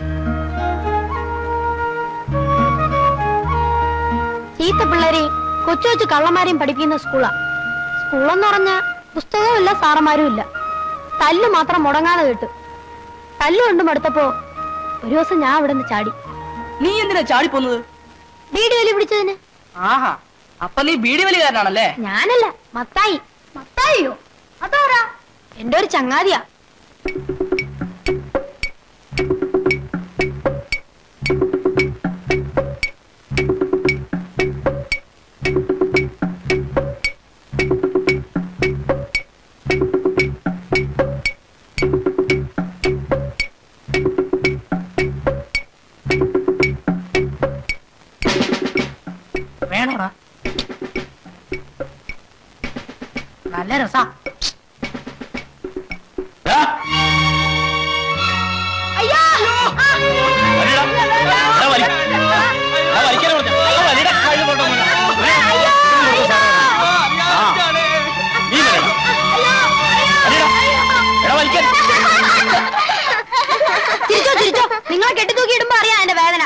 ചീത്ത പിള്ളേരെ കൊച്ചു കൊച്ചു കള്ളന്മാരെയും പഠിപ്പിക്കുന്ന സ്കൂളാ സ്കൂളെന്ന് പറഞ്ഞ പുസ്തകവും ഇല്ല സാറന്മാരും ഇല്ല തല്ല് മാത്രം മുടങ്ങാതെ കിട്ടും തല്ല് കൊണ്ടും അടുത്തപ്പോ ഒരു ദിവസം ഞാൻ അവിടെ നിന്ന് ചാടി നീ എന്തിനാ ചാടിപ്പോന്നത് ബീഡി വലി പിടിച്ചതിന് ആഹാ അപ്പൊ നീ ബീഡി വലികാരനാണല്ലേ ഞാനല്ല മത്തായി മത്തായിയോ അതാരാ എന്റെ ഒരു ചങ്ങാതിയാ വേണോടാ അവിടെ കെട്ടിത്തൂക്കി ഇടുമ്പോ അറിയാം എന്റെ വേദന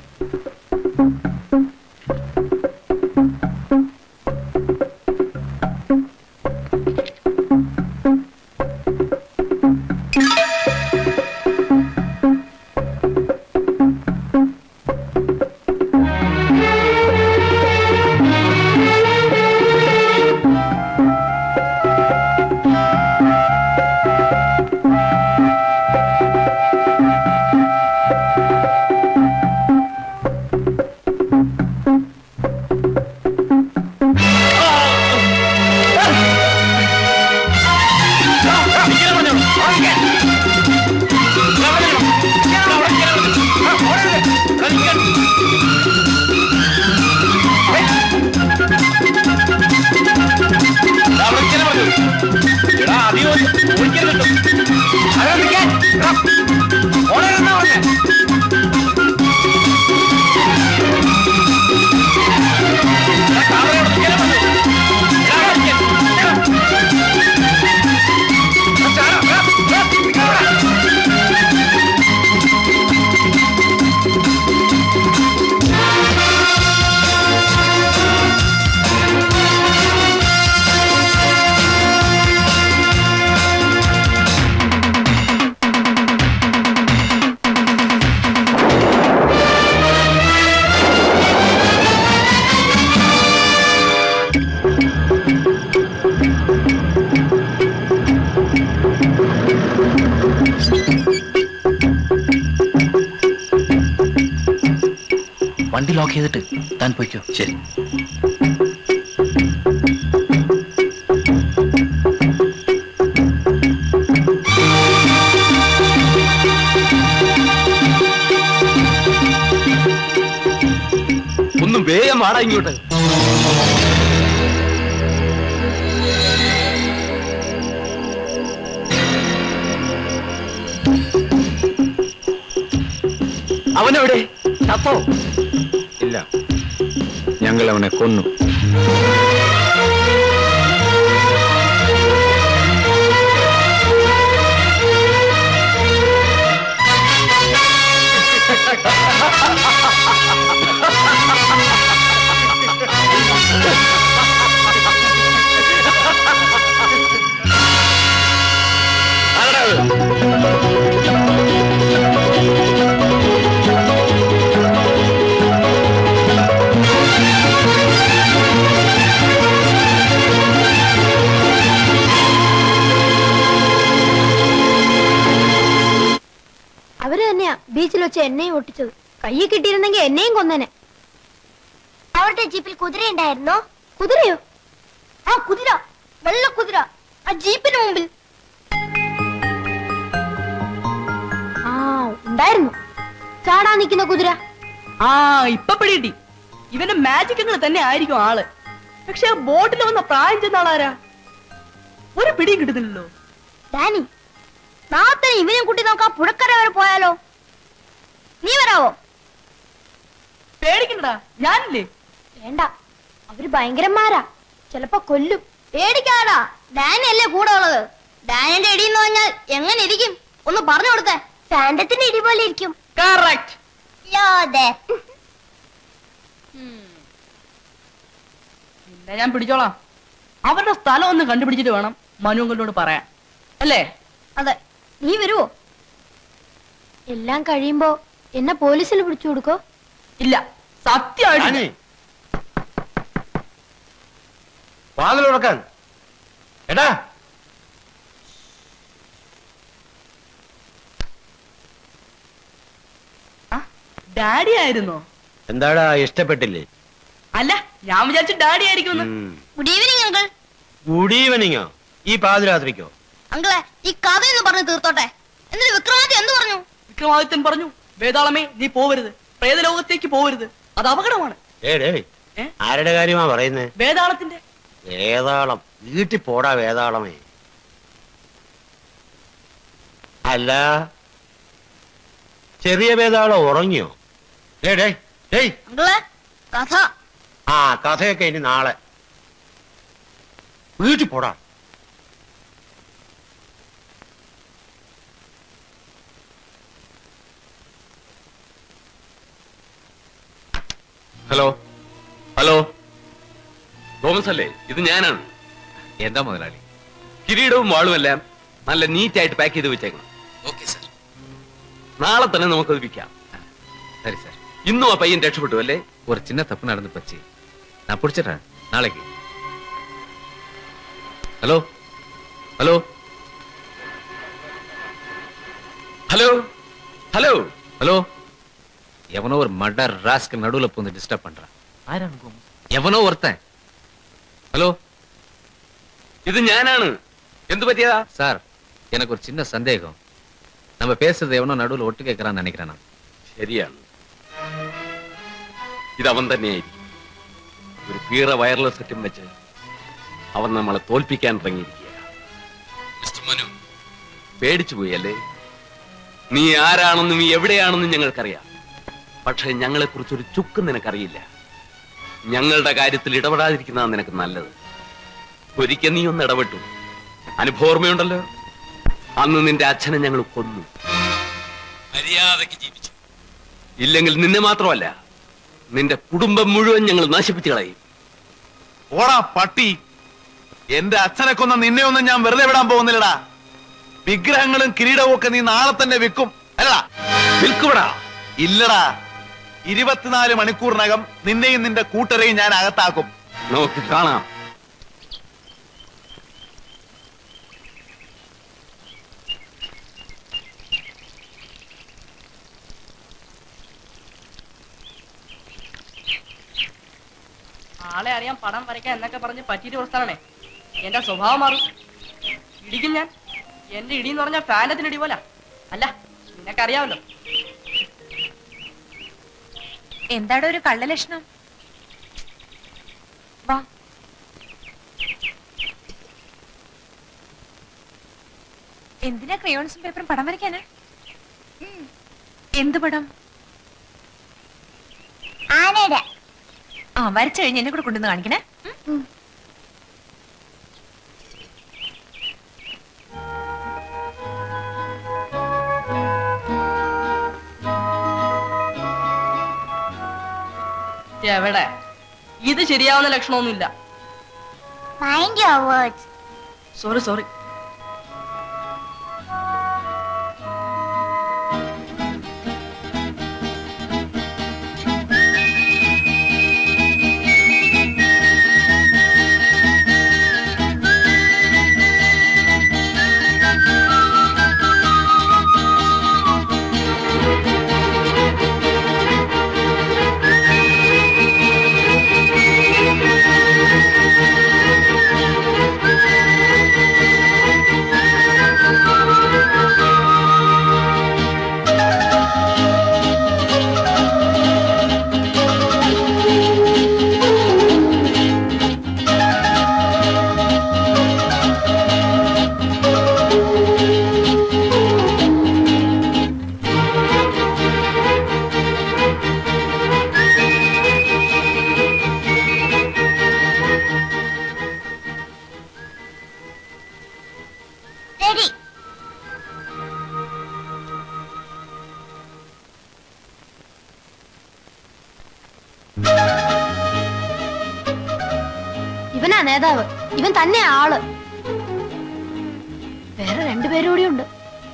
വണ്ടി ലോക്ക് ചെയ്തിട്ട് താൻ പൊയ്ക്കോ ശരി ഒന്നും വേഗം വാടാ ഇങ്ങോട്ട് അവനെവിടെ ചത്തോ ഇല്ല ഞങ്ങൾ അവനെ കൊന്നു അവര് തന്നെയാ ബീച്ചിൽ വെച്ച് എന്നെയും ഒട്ടിച്ചത് കയ്യിൽ കിട്ടിയിരുന്നെങ്കിൽ എന്നെയും കൊന്നേനെ അവരുടെ ജീപ്പിൽ കുതിര ഉണ്ടായിരുന്നോ കുതിരയോ ആ കുതിര വെള്ള കുതിര ആ ജീപ്പിന് മുമ്പിൽ ആ ഉണ്ടായിരുന്നു ചാടാൻ നിൽക്കുന്ന കുതിര ആ ഇപ്പൊ പിടികിട്ടി ഇവന്റെ മാജിക്കുകൾ തന്നെ ആയിരിക്കും ആള് പക്ഷെ ആ ബോട്ടിൽ വന്ന പ്രായം ചെന്ന ആളാരാ ഒരു പിടിയും കിട്ടുന്നില്ലല്ലോ ഡാനി നാളെ ഇവനെയും കുട്ടി നോക്കാൻ പുഴക്കര വരെ പോയാലോ നീ വരാവോ പേടിക്കണ്ടടാ ഞാനില്ലേ വേണ്ട അവര് ഭയങ്കരന്മാരാ ചിലപ്പോ കൊല്ലും പേടിക്കാടാ ഡാനി അല്ലേ കൂടെ ഉള്ളത് ഡാനിന്റെ ഇടി എന്ന് പറഞ്ഞാൽ എങ്ങനെ ഇരിക്കും ഒന്ന് പറഞ്ഞു കൊടുത്തേ സാന്തത്തിന്റെ ഇടി പോലെ ഇരിക്കും കറക്റ്റ് പിന്നെ ഞാൻ പിടിച്ചോളാം അവരുടെ സ്ഥലം ഒന്ന് കണ്ടുപിടിച്ചിട്ട് വേണം മനുവങ്കലിനോട് പറയാൻ അല്ലേ അതെ നീ വരുവോ എല്ലാം കഴിയുമ്പോ എന്നെ പോലീസിൽ പിടിച്ചു കൊടുക്കോ ഇല്ല സത്യമായിട്ട് ഡാനി വാതിൽ തുറക്കാൻ എടാ ഡാഡി ആയിരുന്നോ എന്താടാ ഇഷ്ടപ്പെട്ടില്ലേ അല്ല ഞാൻ വിചാരിച്ചു ഡാഡി ആയിരിക്കും ഗുഡ് ഈവനിങ് അങ്കിൾ ഗുഡ് ഈവനിങ്ങോ ഈ പാതിരാത്രിക്കോ അങ്കിളെ ഈ കഥയൊന്ന് പറഞ്ഞു തീർത്തോട്ടെ എന്നിട്ട് വിക്രമാദിത്യ എന്ത് പറഞ്ഞു വിക്രമാദിത്യൻ പറഞ്ഞു വേതാളമേ നീ പോവരുത് പ്രേതലോകത്തേക്ക് പോവരുത് അത് അപകടമാണ് ഏടേ ഏ? ആരുടെ കാര്യമാ പറയുന്നേ വേതാളത്തിന്റെ വേതാളം വീട്ടിൽ പോടാ വേതാളമേ അല്ല ചെറിയ വേതാളം ഉറങ്ങിയോ ഡേ ഡേ ഡേയ് അങ്കിളെ കഥ ആ കഥയൊക്കെ ഇനി നാളെ വീട്ടിൽ പോടാ ഹലോ ഹലോ തോമസ് അല്ലേ ഇത് ഞാനാണ് എന്താ മുതലാളി കിരീടവും വാളുമെല്ലാം നല്ല നീറ്റായിട്ട് പാക്ക് ചെയ്ത് വെച്ചേക്കണം ഓക്കെ സാർ നാളെ തന്നെ നമുക്കത് വിൽക്കാം சரி சார் ഇന്നും ആ പയ്യൻ രക്ഷപ്പെട്ടു അല്ലേ ஒரு சின்ன தப்பு நடந்து போச்சு நான் பிடிச்சிடுறேன் நாளைக்கு hello hello hello hello hello எவனோ ஒரு மர்டர் ராஸ்க்கு நடுவுல பூந்து டிஸ்டர்ப் பண்றான் ആരാണ് எவனோ ஒருத்தன் ஹலோ ഇത് ഞാനാണ് എന്തു പറ്റിയതാ சார் எனக்கு ஒரு சின்ன சந்தேகம் நம்ம பேசுறது எவனோ நடுவுல ஒட்டு கேட்கறான்னு நினைக்கிறேன் நான் ശരിയാണ് ഇത് അവൻ തന്നെയായിരിക്കും ഒരു പീറ വയർലെസ് സെറ്റും വെച്ച് അവൻ നമ്മളെ തോൽപ്പിക്കാൻ ഇറങ്ങിയിരിക്കുക മിസ്റ്റർ മനു പേടിച്ചു പോയി അല്ലേ നീ ആരാണെന്നും നീ എവിടെയാണെന്നും ഞങ്ങൾക്കറിയാം പക്ഷെ ഞങ്ങളെ കുറിച്ചൊരു ചുക്ക് നിനക്കറിയില്ല ഞങ്ങളുടെ കാര്യത്തിൽ ഇടപെടാതിരിക്കുന്നതാണ് നിനക്ക് നല്ലത് ഒരിക്കൽ നീ ഒന്ന് ഇടപെട്ടു അനുഭവോർമ്മയുണ്ടല്ലോ അന്ന് നിന്റെ അച്ഛനെ ഞങ്ങൾ കൊന്നു മര്യാദയ്ക്ക് ജീവിച്ചു ഇല്ലെങ്കിൽ നിന്നെ മാത്രമല്ല നിന്റെ കുടുംബം മുഴുവൻ ഞങ്ങൾ നശിപ്പിച്ചു കളയും ഓടാ പട്ടി എന്റെ അച്ഛനെ കൊന്ന നിന്നെ ഒന്നും ഞാൻ വെറുതെ വിടാൻ പോകുന്നില്ലടാ വിഗ്രഹങ്ങളും കിരീടവും ഒക്കെ നീ നാളെ തന്നെ വിൽക്കും അല്ലടാ വിൽക്കുവടാ ഇല്ലടാ ഇരുപത്തിനാല് മണിക്കൂറിനകം നിന്നെയും നിന്റെ കൂട്ടരെയും ഞാൻ അകത്താക്കും നമുക്ക് കാണാം ആളെ അറിയാൻ പടം വരയ്ക്കാൻ എന്നൊക്കെ പറഞ്ഞ് പറ്റിയിട്ട് പ്രസ്ഥാനേ എന്റെ സ്വഭാവം മാറും ഇടിക്കും ഞാൻ എന്റെ ഇടി എന്ന് പറഞ്ഞാൽ ഫാനത്തിന് ഇടി പോലെ അല്ല നിനക്കറിയാമല്ലോ എന്താടോ ഒരു കള്ളലക്ഷണം വാ എന്തിനാ ക്രയോൺസും പേപ്പറും പടം വരയ്ക്കാനാ എന്ത് പടം ആനയുടെ ആ വരച്ചു കഴിഞ്ഞ് എന്നെ കൂടെ കൊണ്ടുവന്ന് കാണിക്കണേ ഉം? എവിടെ ഇത് ശരിയാവുന്ന ലക്ഷണമൊന്നുമില്ല mind your words sorry sorry ready ഇവനാ നേതാവ് ഇവൻ തന്നെയാ ആള് വേറെ രണ്ടുപേരും കൂടി ഉണ്ട്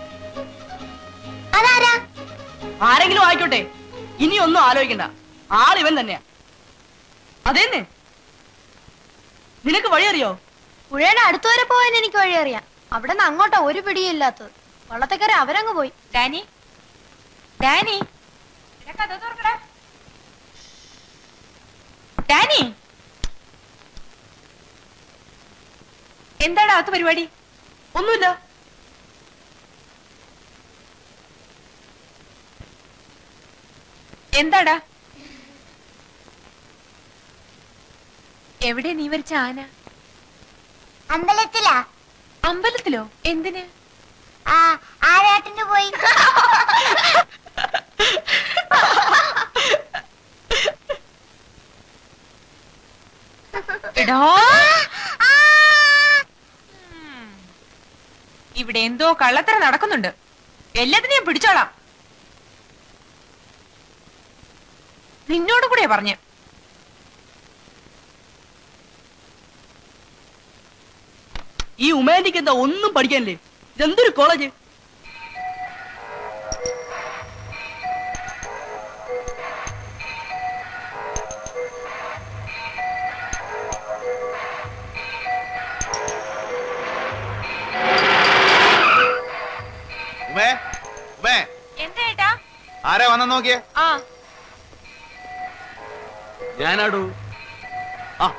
അതാരാ ആരെങ്കിലും ആയിക്കോട്ടെ ഇനി ഒന്നും ആലോചിക്കണ്ട ആൾ ഇവൻ തന്നെയാ അതേന്നെ നിനക്ക് വഴി അറിയോ പുഴയുടെ അടുത്ത് വരെ പോവാൻ എനിക്ക് വഴി അറിയാം അവിടെ നിന്ന് അങ്ങോട്ടാ ഒരു പിടിയും ഇല്ലാത്തത് വള്ളത്തേക്കര അവരങ്ങ് പോയി ഡാനി ഡാനി എടാ, കഥ തുറക്കടാ. ഡാനി എന്താണ് അകത്ത് പരിപാടി ഒന്നുമില്ല എന്താടാ എവിടെ നീ വരച്ച ആന അമ്പലത്തിലാ അമ്പലത്തിലോ എന്തിന് ആ ആരാട്ടിന് പോയി എടോ ഉം. ഇവിടെ എന്തോ കള്ളത്തര നടക്കുന്നുണ്ട് എല്ലാത്തിനെയും ഞാൻ പിടിച്ചോളാം നിന്നോട് കൂടെ പറഞ്ഞ് ഈ ഉമാൻഡിക്ക് എന്താ ഒന്നും പഠിക്കാനില്ലേ ഇതെന്തൊരു കോളേജ് ഉമേ ഉമേ എന്താ ഏട്ടാ ആരാ വന്ന നോക്കിയേ ആ ഞാനാടൂ ആ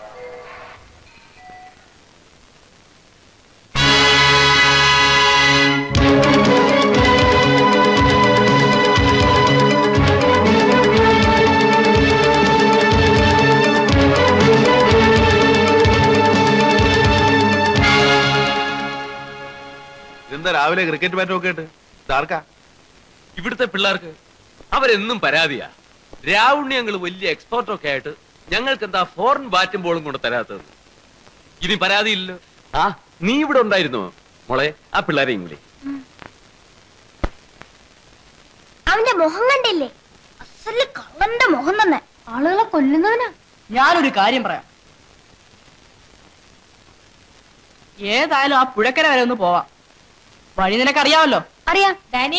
ഇതെന്താ രാവിലെ ക്രിക്കറ്റ് ബാറ്റും ഒക്കെ ഇട്ട് ഇതാർക്കാ ഇവിടുത്തെ പിള്ളേർക്ക് അവരെന്നും പരാതിയാ രാവുണ്ണിയങ്ങൾ വലിയ എക്സ്പേർട്ടൊക്കെ ആയിട്ട് ഞങ്ങൾക്ക് എന്താ ഫോറിൻ ബാറ്റും ബോളും കൊണ്ട് തരാത്തത് ഇനി പരാതിയില്ലല്ലോ ആ നീ ഇവിടെ ഉണ്ടായിരുന്നോ മോളെ ആ പിള്ളേരെ ഇംഗ്ലീഷ് അവന്റെ മുഖം കണ്ടില്ലേ അസല് കള്ളന്റെ മുഖം തന്നെ ആളുകളെ കൊല്ലുന്നവനാ ഞാനൊരു കാര്യം പറയാം ഏതായാലും ആ പുഴക്കര വരെ ഒന്ന് പോവാം വഴി നിനക്കറിയാമല്ലോ അറിയാം ഡാനി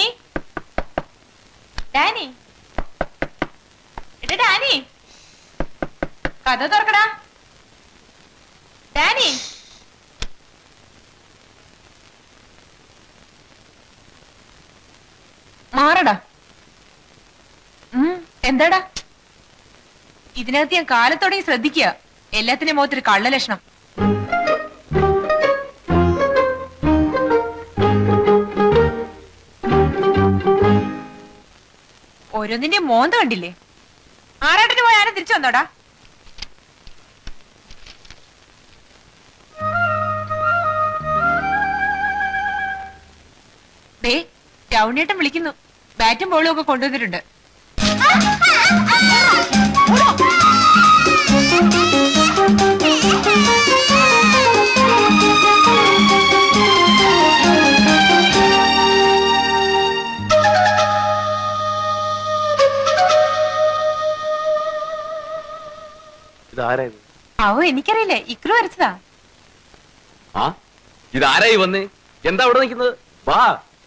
ഡാനി എടാ ഡാനി കഥ തുറക്കടാ ഡാനി മാറടാ ഉം, എന്താടാ ഇതിനകത്ത് ഞാൻ കാലത്തോടെ ശ്രദ്ധിക്കുക എല്ലാത്തിനും മുഖത്തൊരു കള്ള ലക്ഷണം ഓരോന്നിന്റെ മോന്ത കണ്ടില്ലേ ആറാട്ടിന് പോയി ആരും തിരിച്ചു വന്നോടാ ദേ ടൗണിയേട്ടൻ വിളിക്കുന്നു ബാറ്റും ബോളും ഒക്കെ കൊണ്ടുവന്നിട്ടുണ്ട് ഇതാരാ ഇത് അവ എനിക്കറിയില്ല ഇക്രു വരച്ചതാ ആ ഇതാരായി വന്നേ എന്താ അവിടെ നിൽക്കുന്നത് വാ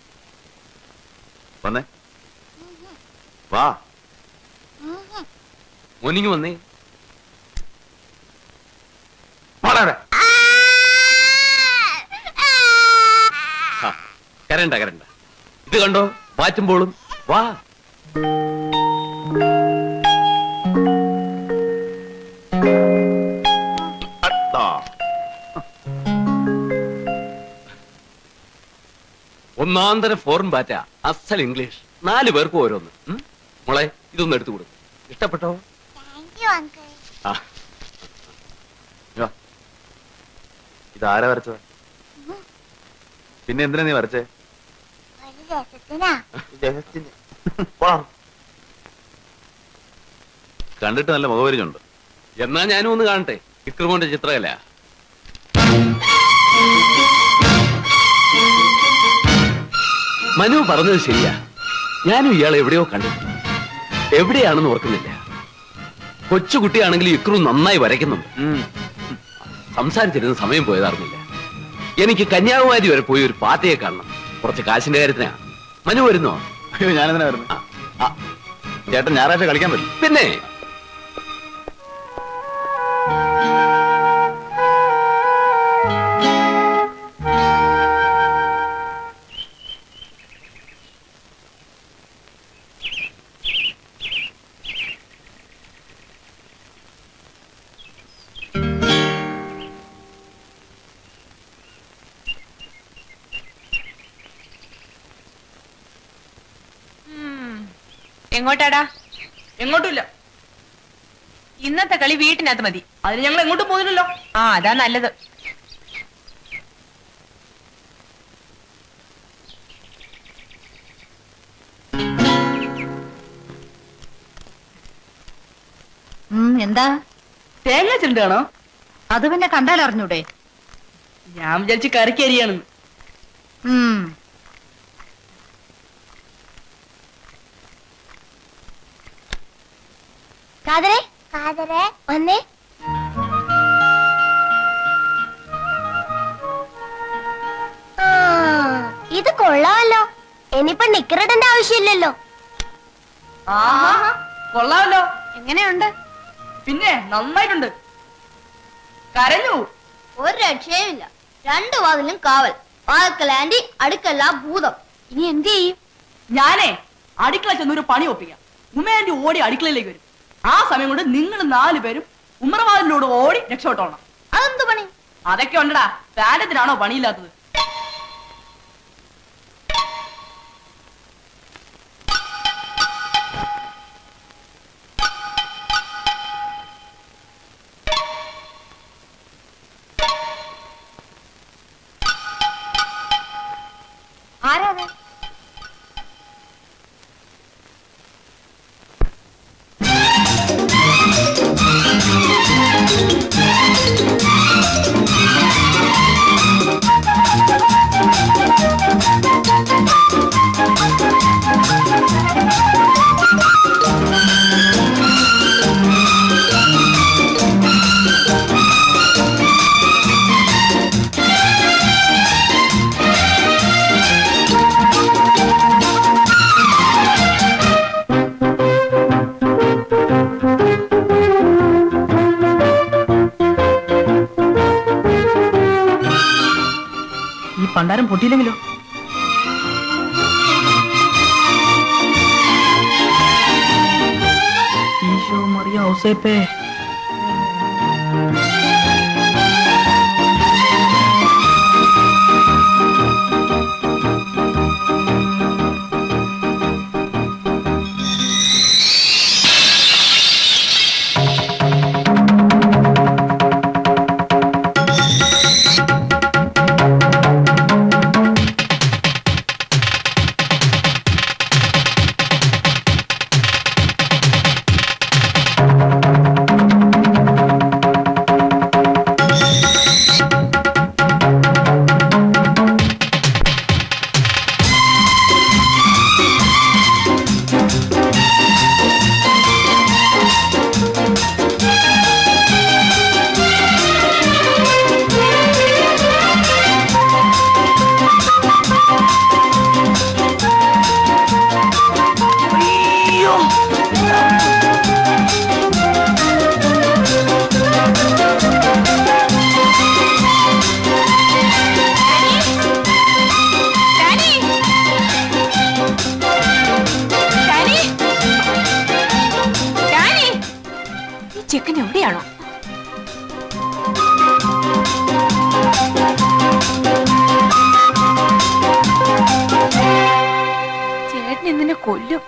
വന്നേ വാ മോനിങ് വന്നേ വാടാ ഇവിടെ. ആ, കരണ്ട കരണ്ട ഇത് കണ്ടോ ബാറ്റും ബോളും വാ അടുത്താ. ഒന്നാന്തര ഫോറിൻ ബാറ്റാ അസൽ ഇംഗ്ലീഷ് നാല് പേർക്ക് ഓരോന്ന് ഉം? മോളെ ഇതൊന്ന് എടുത്തു കൊടുക്കും ഇഷ്ടപ്പെട്ടോ ആ ഇങ്ങ് വാ. ഇതാരാ വരച്ചത് പിന്നെ എന്തിനാ നീ വരച്ചേ രഹസ്യത്തിന്. വാ. കണ്ടിട്ട് നല്ല മുഖപരിചയമുണ്ട് എന്നാ ഞാനും ഒന്ന് കാണട്ടെ ഇക്രമോന്റെ ചിത്രകല മനു പറഞ്ഞത് ശരിയാ ഞാനും ഇയാളെ എവിടെയോ കണ്ടു എവിടെയാണെന്ന് ഓർക്കുന്നില്ല കൊച്ചുകുട്ടിയാണെങ്കിൽ ഇക്രു നന്നായി വരയ്ക്കുന്നുണ്ട് സംസാരിച്ചിരുന്ന സമയം പോയതറിഞ്ഞില്ല എനിക്ക് കന്യാകുമാരി വരെ പോയി ഒരു പാറ്റയെ കാണണം കുറച്ച് കാശിന്റെ കാര്യത്തിനാ മനു വരുന്നോ അയ്യോ ഞാനെന്തിനാ വരുന്നത് ചേട്ടൻ ഞായറാഴ്ച കളിക്കാൻ പറ്റും പിന്നെ എങ്ങോട്ടാടാ എങ്ങോട്ടുമില്ല ഇന്നത്തെ കളി വീട്ടിനകത്ത് മതി അതിന് ഞങ്ങൾ എങ്ങോട്ടും പോകുന്നില്ലല്ലോ ആ അതാ നല്ലത് എന്താ തേങ്ങ ചിരണ്ടാണോ അത് പിന്നെ കണ്ടാൽ അറിഞ്ഞൂടെ ഞാൻ വിചാരിച്ച് കറിക്ക് അരിയാണെന്ന് ഉം കാതരെ കാതരെ വന്നേ ഇത് കൊള്ളാമല്ലോ ഇനിയിപ്പൊ നിക്കറിടേണ്ട ആവശ്യമില്ലല്ലോ ആഹാ കൊള്ളാമല്ലോ എങ്ങനെയുണ്ട് പിന്നെ നന്നായിട്ടുണ്ട് കരഞ്ഞു ഒരു രക്ഷയുമില്ല രണ്ടു വാതിലും കാവൽ വാതിക്കൽ ആന്റി അടുക്കല്ല ഭൂതം ഇനി എന്ത് ചെയ്യും ഞാനേ അടുക്കള ചെന്നൊരു പണി ഒപ്പിക്കാം ഉമ്മയാൻറ്റി ഓടി അടുക്കളയിലേക്ക് വരും ആ സമയം കൊണ്ട് നിങ്ങൾ നാലു പേരും ഉമ്മറവാതിലൂടെ ഓടി രക്ഷപ്പെട്ടോണം അതെന്ത് പണി അതൊക്കെ ഉണ്ടടാ പാരത്തിനാണോ പണിയില്ലാത്തത് ആരാത് ഈ പണ്ടാരം പൊട്ടിയില്ലെങ്കിലോ ഈശോ മറിയ ഔസേപ്പേ ഈ ചെക്കൻ എവിടെയാണോ ചേട്ടൻ ഇന്നെ കൊല്ലും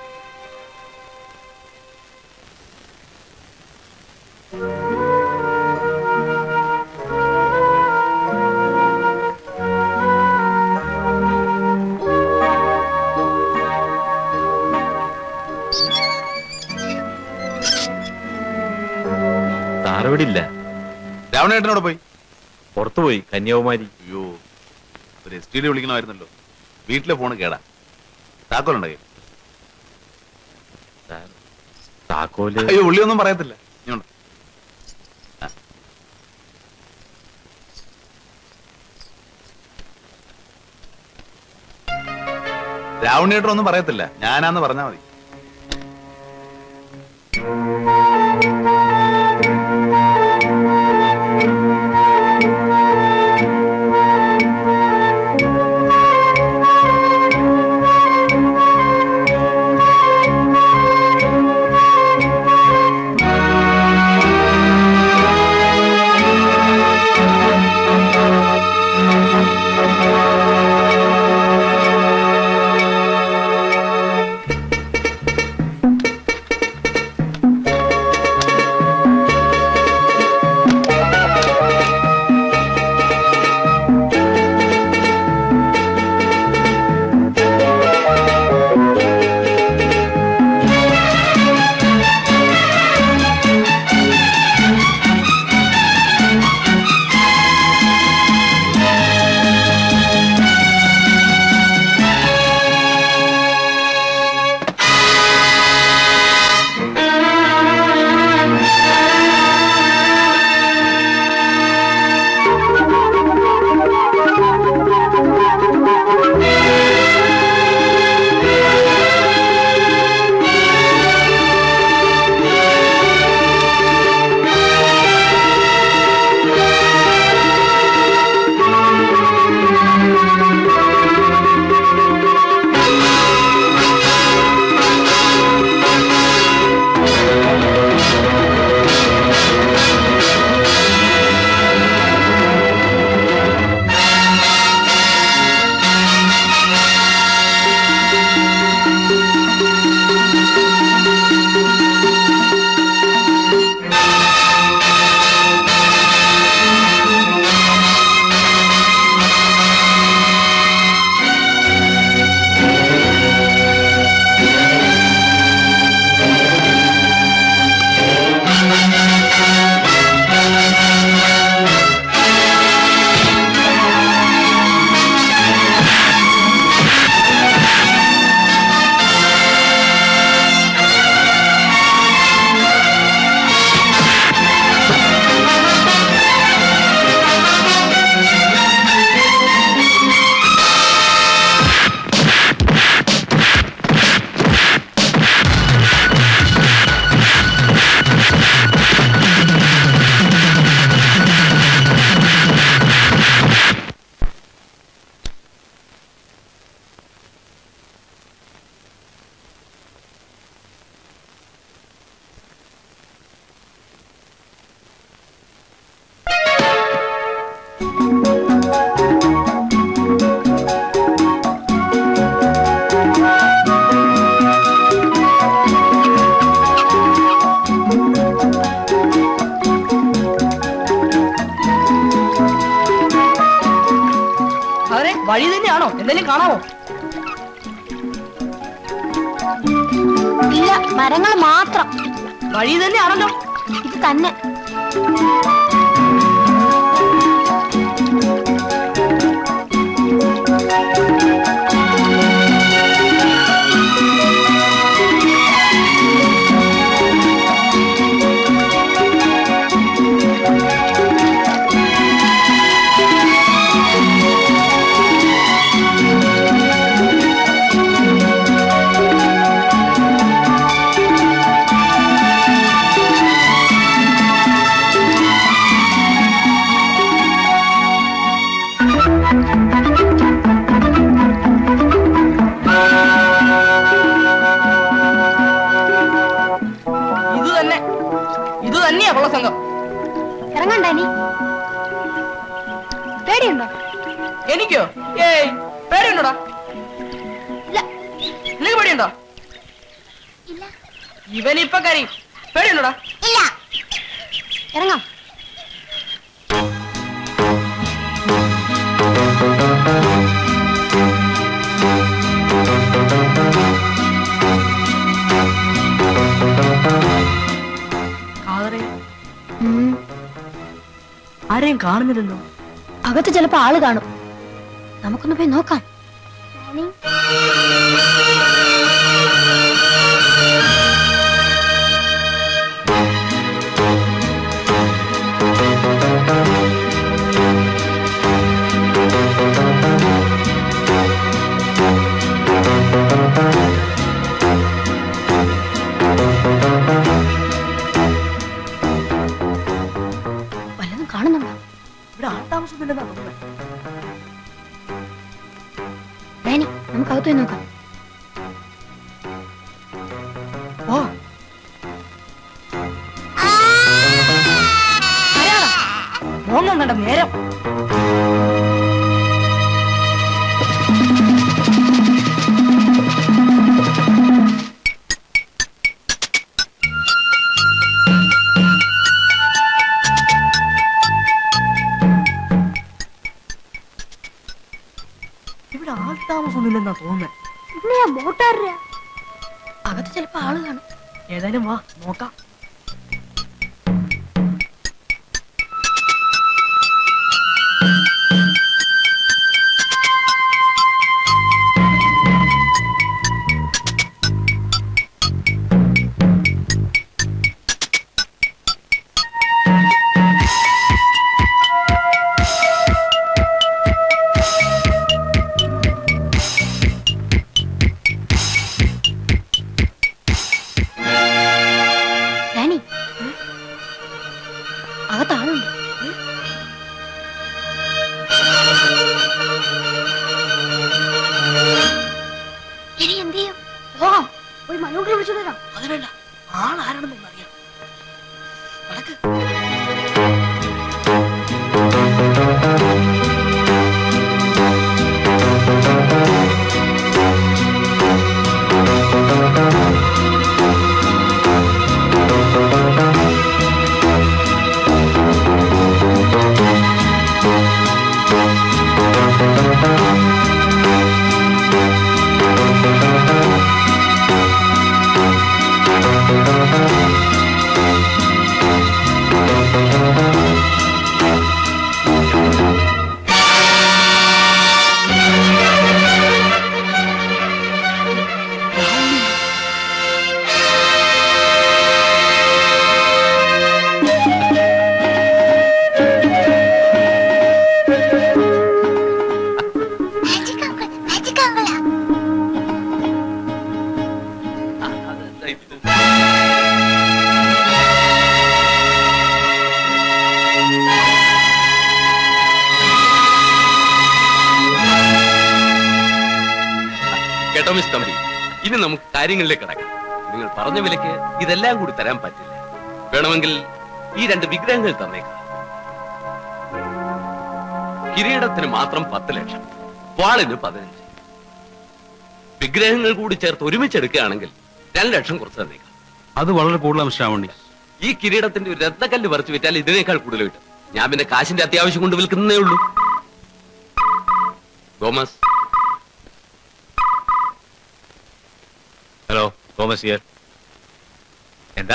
താറവിടില്ല രാവണേട്ടനോട് പോയി പുറത്തുപോയി കന്യാകുമാരി അയ്യോ ഒരു എസ് ടി ഡി വിളിക്കണമായിരുന്നല്ലോ വീട്ടിലെ ഫോണ് കേടാ താക്കോലുണ്ടോ കയ്യിൽ? താക്കോല് അയ്യോ ഉള്ളിയൊന്നും പറയത്തില്ല ഇങ്ങോട്ട്. ആ. രാവണേട്ടനൊന്നും പറയത്തില്ല ഞാനാന്ന് പറഞ്ഞാ മതി എന്തെങ്കിലും കാണാമോ ഇല്ല മരങ്ങൾ മാത്രം വഴി തന്നെയാണല്ലോ ഇത് തന്നെ ഇത് തന്നെ ഇത് തന്നെയാ കൊള്ള സംഘം ഇറങ്ങണ്ട ഇനി പേടിയുണ്ടോ എനിക്കോ ഏയ് പേടിയുണ്ടോടാ ഇല്ല നിനക്ക് പേടിയുണ്ടോ ഇല്ല ഇവനിപ്പൊ കരയും പേടിയുണ്ടോടാ ഇല്ല ഇറങ്ങാം കാതറേ ആരെയും കാണുന്നില്ലല്ലോ അകത്ത് ചിലപ്പോ ആള് കാണും നമുക്കൊന്ന് പോയി നോക്കാം വല്ലതും കാണുന്നുണ്ടോ ഇവിടെ ആൾ താമസമൊന്നുമില്ലെന്നാ തോന്നുന്നത് ഡാനി നമുക്ക് അകത്ത് പോയി നോക്കാം ഓ മോങ്ങം കണ്ട നേരം ഇവിടെ ആൾ താമസമൊന്നുമില്ലെന്നാ തോന്നുന്നത് ഇവിടെയാ ബോട്ടാരുടെ അകത്ത് ചിലപ്പോ ആള് കാണും ഏതായാലും വാ നോക്കാം ഡാനി അകത്ത് ആളുണ്ട് ഇനി എന്ത് ചെയ്യും പോകാം പോയി മനോഹരം വിളിച്ചു തരാം അത് വേണ്ട ആളാരാണെന്നൊന്നും അറിയാം നടക്ക് കേട്ടോ മിസ് തമ്പി ഇനി നമുക്ക് കാര്യങ്ങളിലേക്ക് കടക്കാം നിങ്ങൾ പറഞ്ഞ വിലക്ക് ഇതെല്ലാം കൂടി തരാൻ പറ്റില്ല വേണമെങ്കിൽ ഈ രണ്ട് വിഗ്രഹങ്ങൾ തന്നേക്കാം കിരീടത്തിന് മാത്രം പത്ത് ലക്ഷം വാളിന് പതിനഞ്ച് വിഗ്രഹങ്ങൾ കൂടി ചേർത്ത് ഒരുമിച്ചെടുക്കുകയാണെങ്കിൽ രണ്ട് ലക്ഷം കുറച്ച് തന്നേക്കാം അത് വളരെ കൂടുതലാണ് ശ്രാവണി ഈ കിരീടത്തിന്റെ ഒരു രത്നക്കല്ല് പറിച്ചു വിറ്റാൽ ഇതിനേക്കാൾ കൂടുതൽ കിട്ടും ഞാൻ പിന്നെ കാശിന്റെ അത്യാവശ്യം കൊണ്ട് വിൽക്കുന്നേ ഉള്ളൂ തോമസ് ഹലോ തോമസ് ഹിയർ എന്താ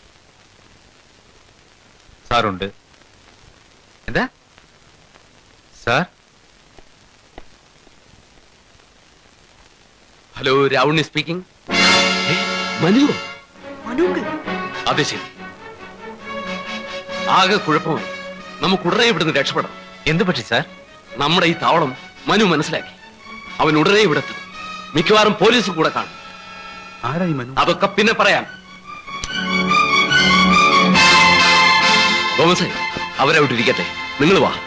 സാറുണ്ട് എന്താ sir hello Ravunni speaking Manu അതെ ശരി ആകെ കുഴപ്പമായി നമുക്ക് ഉടനെ ഇവിടുന്ന് രക്ഷപ്പെടണം എന്ത് പറ്റി സാർ നമ്മുടെ ഈ താവളം മനു മനസ്സിലാക്കി അവൻ ഉടനെ ഇവിടെ എത്തും മിക്കവാറും പോലീസ് കൂടെ കാണും ആരായി മനു അതൊക്കെ പിന്നെ പറയാം തോമസേ അവരവിടെ ഇരിക്കട്ടെ നിങ്ങൾ വാ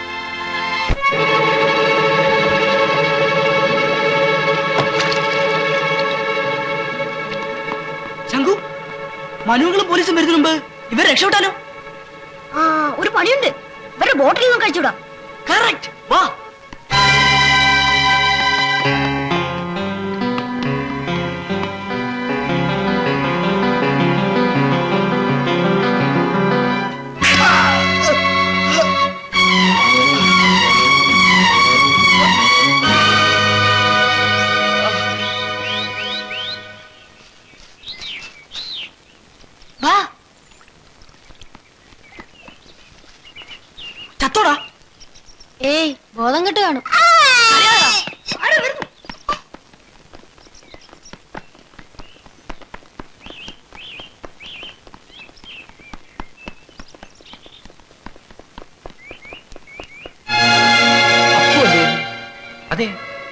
ശങ്കു മനുകളും പോലീസും വരുന്നതിന് മുമ്പ് ഇവർ രക്ഷപ്പെട്ടാലോ ആ ഒരു പണിയുണ്ട് ഇവരുടെ ബോട്ടിൽ നിന്നും കഴിച്ചുവിടാം കറക്റ്റ് വാ വാ ചത്തോടാ ഏയ് ബോധം കെട്ട് കാണും അതെ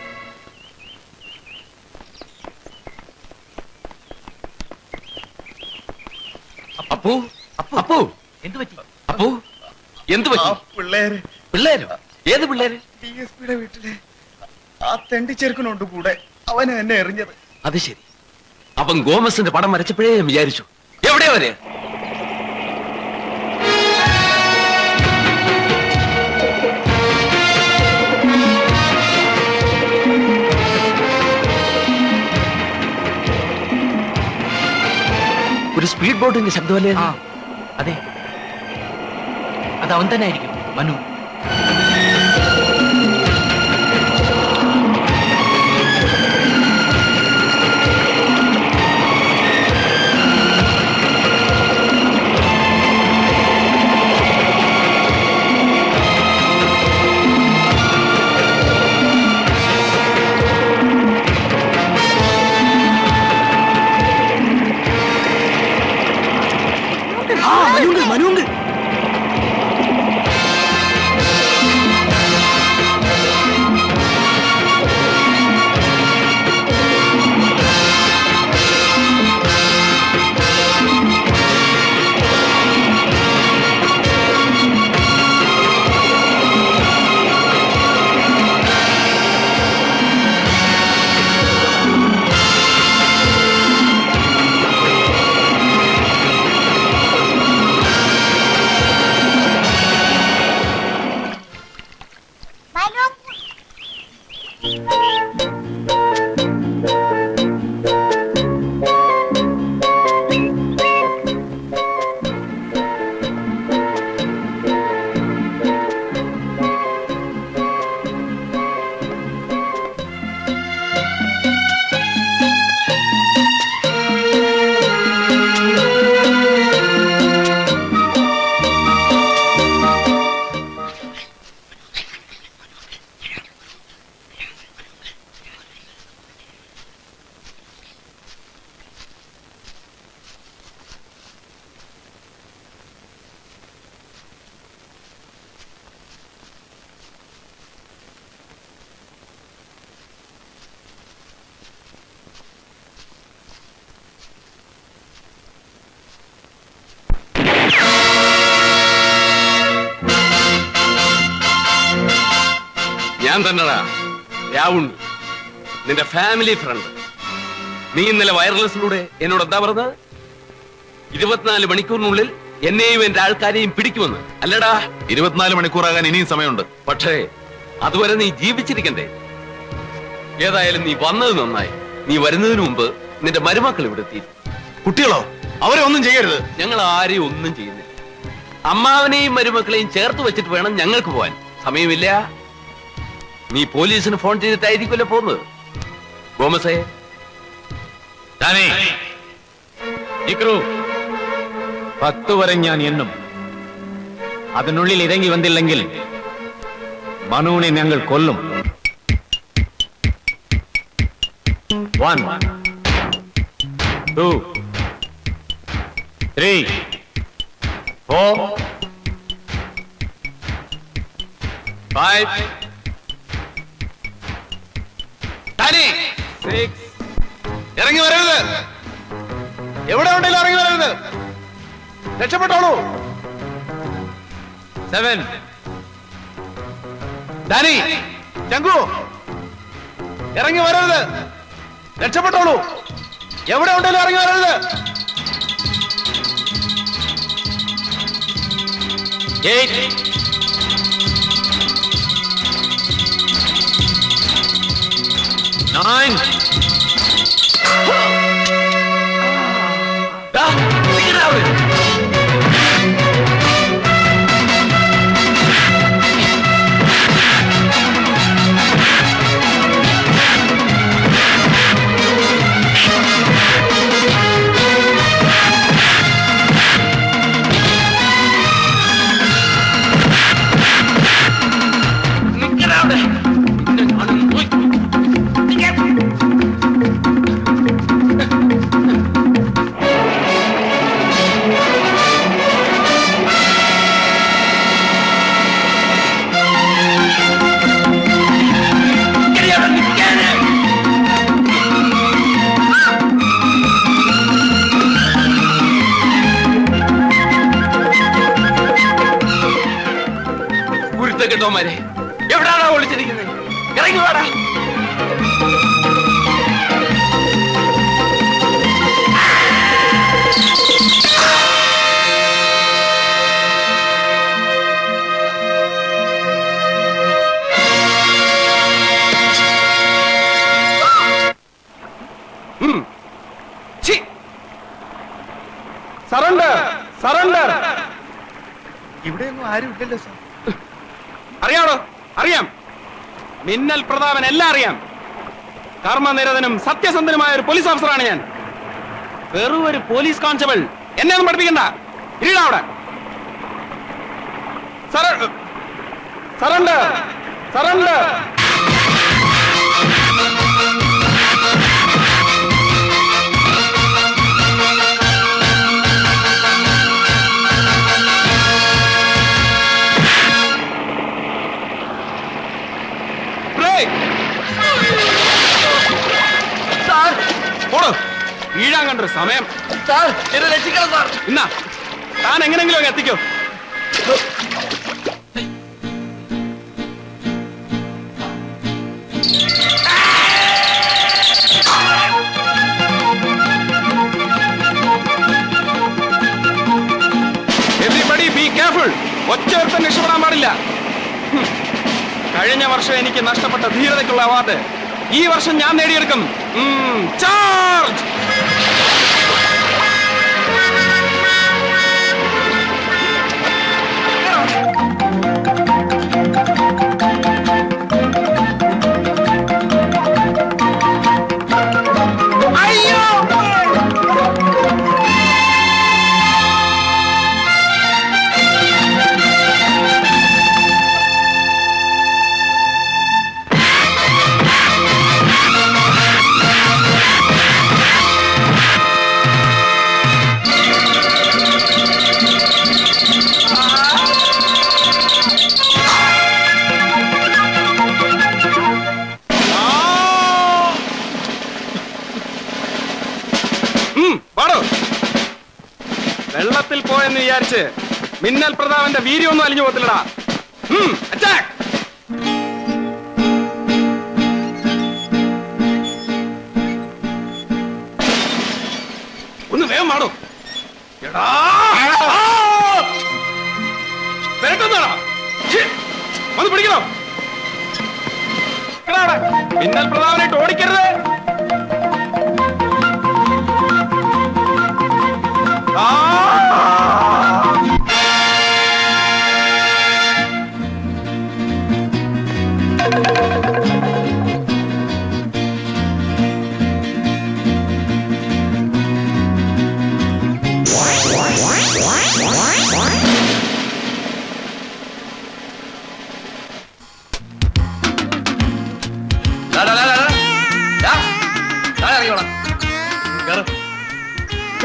അപ്പു അപ്പു എന്ത് പറ്റി അപ്പു എന്ത് പറ്റി പിള്ളേര് പിള്ളേരോ ഏത് പിള്ളേര് ഡി എസ് പിയുടെ വീട്ടില് ആ തെണ്ടി ചെറുക്കനുണ്ട് കൂടെ അവന് എന്നെ എറിഞ്ഞത് അത് ശരി അവൻ ഗോമസിന്റെ പടം വരച്ചപ്പോഴേ ഞാൻ വിചാരിച്ചു എവിടെയാ വരെ ഒരു സ്പീഡ് ബോട്ടിന്റെ ശബ്ദമല്ലേ അത്? അതെ അത് അവൻ തന്നെ ആയിരിക്കും മനു ആ മനുണ്ട് മനുണ്ട് ഞാൻ തന്നെടാ രാവുണ്ണി നിന്റെ ഫാമിലി ഫ്രണ്ട് നീ ഇന്നലെ വയർലെസ്സിലൂടെ എന്നോട് എന്താ പറഞ്ഞത് ഇരുപത്തിനാല് മണിക്കൂറിനുള്ളിൽ എന്നെയും എന്റെ ആൾക്കാരെയും പിടിക്കുമെന്ന് അല്ലടാ ഇരുപത്തിനാല് മണിക്കൂറാകാൻ ഇനിയും സമയമുണ്ട് പക്ഷേ അതുവരെ നീ ജീവിച്ചിരിക്കണ്ടേ ഏതായാലും നീ വന്നത് നന്നായി നീ വരുന്നതിന് മുമ്പ് നിന്റെ മരുമക്കൾ ഇവിടെ എത്തി കുട്ടികളോ അവരെ ഒന്നും ചെയ്യരുത് ഞങ്ങൾ ആരെയും ഒന്നും ചെയ്യുന്നില്ല അമ്മാവനെയും മരുമക്കളെയും ചേർത്ത് വെച്ചിട്ട് വേണം ഞങ്ങൾക്ക് പോവാൻ സമയമില്ല നീ പോലീസിന് ഫോൺ ചെയ്തിട്ടായിരിക്കുമല്ലോ പോകുന്നത് ഗോമസേ ഡാനി, നിക്കൂ. പത്ത് വരെ ഞാൻ എണ്ണും അതിനുള്ളിൽ ഇറങ്ങി വന്നില്ലെങ്കിൽ മനുവിനെ ഞങ്ങൾ കൊല്ലും one two three four five Danny, ഇറങ്ങി വരരുത് എവിടെ ഉണ്ടെങ്കിലും ഇറങ്ങി വരരുത് രക്ഷപ്പെട്ടോളൂ സെവൻ ഡാനി ചങ്കു ഇറങ്ങി വരരുത് രക്ഷപ്പെട്ടോളൂ എവിടെ ഉണ്ടെങ്കിലും ഇറങ്ങി വരരുത് എയ്റ്റ് നയൻ കുരുത്തക്കെട്ടോമാരെ എവിടാണോ ഒളിച്ചിരിക്കുന്നത് ഇറങ്ങി വാടാ സറണ്ടർ സറണ്ടർ ഇവിടെയൊന്നും ആരും ഇല്ലല്ലോ സാർ അറിയാമോ അറിയാം മിന്നൽ പ്രതാപൻ എല്ലാം അറിയാം കർമ്മനിരതനും സത്യസന്ധനുമായ ഒരു പോലീസ് ഓഫീസറാണ് ഞാൻ വെറും ഒരു പോലീസ് കോൺസ്റ്റബിൾ എന്നെ ഒന്നും പഠിപ്പിക്കണ്ട ഇരിടാ അവിടെ സറ- സറണ്ടർ സറണ്ടർ ബ്രേക്ക് സാർ പോടോ വീഴാൻ കണ്ടൊരു സമയം സാർ എന്നെ രക്ഷിക്കണം സാർ ഇന്നാ താൻ എങ്ങനെങ്കിലും അങ്ങ് എത്തിക്കോ എവരിബഡി ബി കെയർഫുൾ ഒറ്റ ഒരുത്തൻ രക്ഷപ്പെടാൻ പാടില്ല ഹും. കഴിഞ്ഞ വർഷം എനിക്ക് നഷ്ടപ്പെട്ട ധീരതയ്ക്കുള്ള അവാർഡ് ഈ വർഷം ഞാൻ നേടിയെടുക്കും ചാർജ് ഉം, പാടോ വെള്ളത്തിൽ പോയെന്ന് വിചാരിച്ച് മിന്നൽ പ്രതാപന്റെ വീര്യമൊന്നും അലിഞ്ഞു പോകത്തില്ലടാ ഉം, attack! ഒന്ന് വേഗം മാടോ എടാ വരട്ടെന്നാടാ ഛെ, വന്ന് പിടിക്കണോ എടാ അവിടെ. മിന്നൽ പ്രതാപനായിട്ട് ഓടിക്കരുത്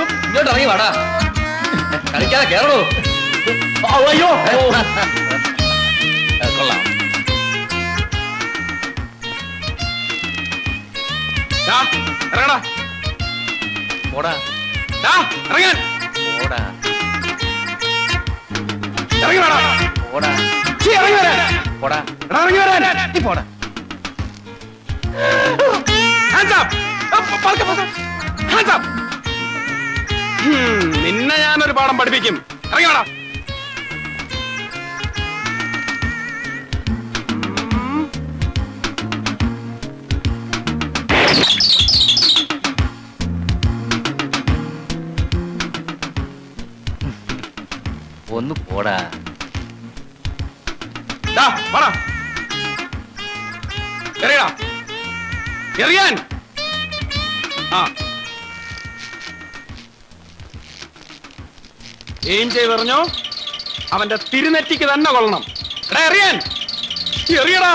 ഇങ്ങോട്ട് ഇറങ്ങി വാടാ കളിക്കാതെ കേറണോ അയ്യോ കൊള്ളാം ദാ, ഇറങ്ങടാ പോടാ ദാ, ഇറങ്ങാൻ പോടാ ഇറങ്ങി വേടാ പോടാ ചീ, ഇറങ്ങി വരാൻ പോടാ എടാ, ഇറങ്ങി വരാൻ നീ പോടാ Hands up. up, പതുക്കെ, പതുക്കെ. Hands up. ഹും, നിന്നെ ഞാനൊരു പാഠം പഠിപ്പിക്കും ഇറങ്ങി വേടാ ഒന്ന് പോടാ ദാ, വാടാ. എറിയടാ. എറിയാൻ ആ എയിം ചെയ്തെറിഞ്ഞോ അവന്റെ തിരുനെറ്റിക്ക് തന്നെ കൊള്ളണം എടാ എറിയാൻ എറിയടാ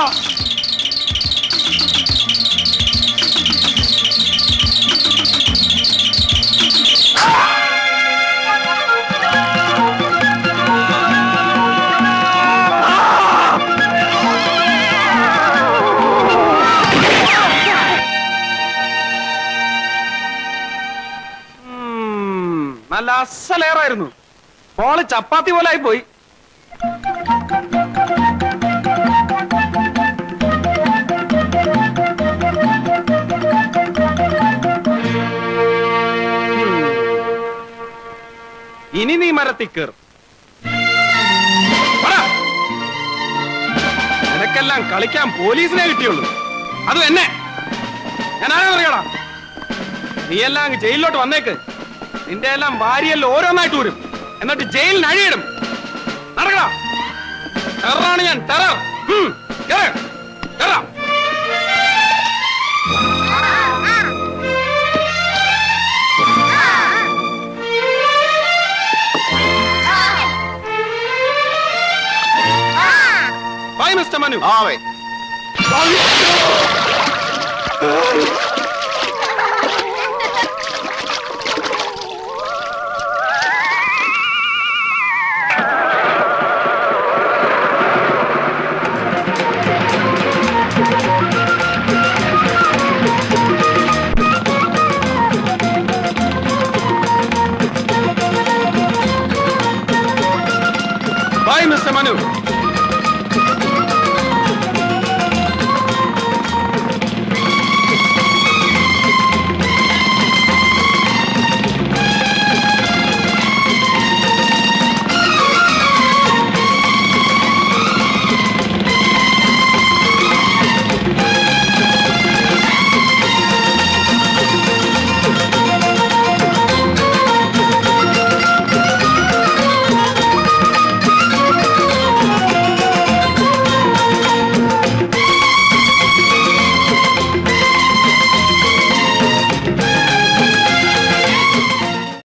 ഉം, നല്ല അസലേറായിരുന്നു ബോള് ചപ്പാത്തി പോലെ ആയി പോയി ഇനി നീ മരത്തിൽ കയറും വാടാ. നിനക്കെല്ലാം കളിക്കാൻ പോലീസിനെ കിട്ടിയുള്ളൂ അതും എന്നെ ഞാൻ ആരാ അറിയടാ നീ എല്ലാം അങ്ങ് ജയിലിലോട്ട് വന്നേക്ക് നിന്റെ എല്ലാം ഭാര്യയെല്ലാം ഓരോന്നായിട്ട് വരും എന്നിട്ട് ജയിലിന് അഴിയിടും നടക്കടാ ടെററാണ് ഞാൻ ടെറർ ഉം, കേറ്. കേറാം. ബൈ മിസ്റ്റർ മനു ആ വേ ബൈ മിസ്റ്റർ മനു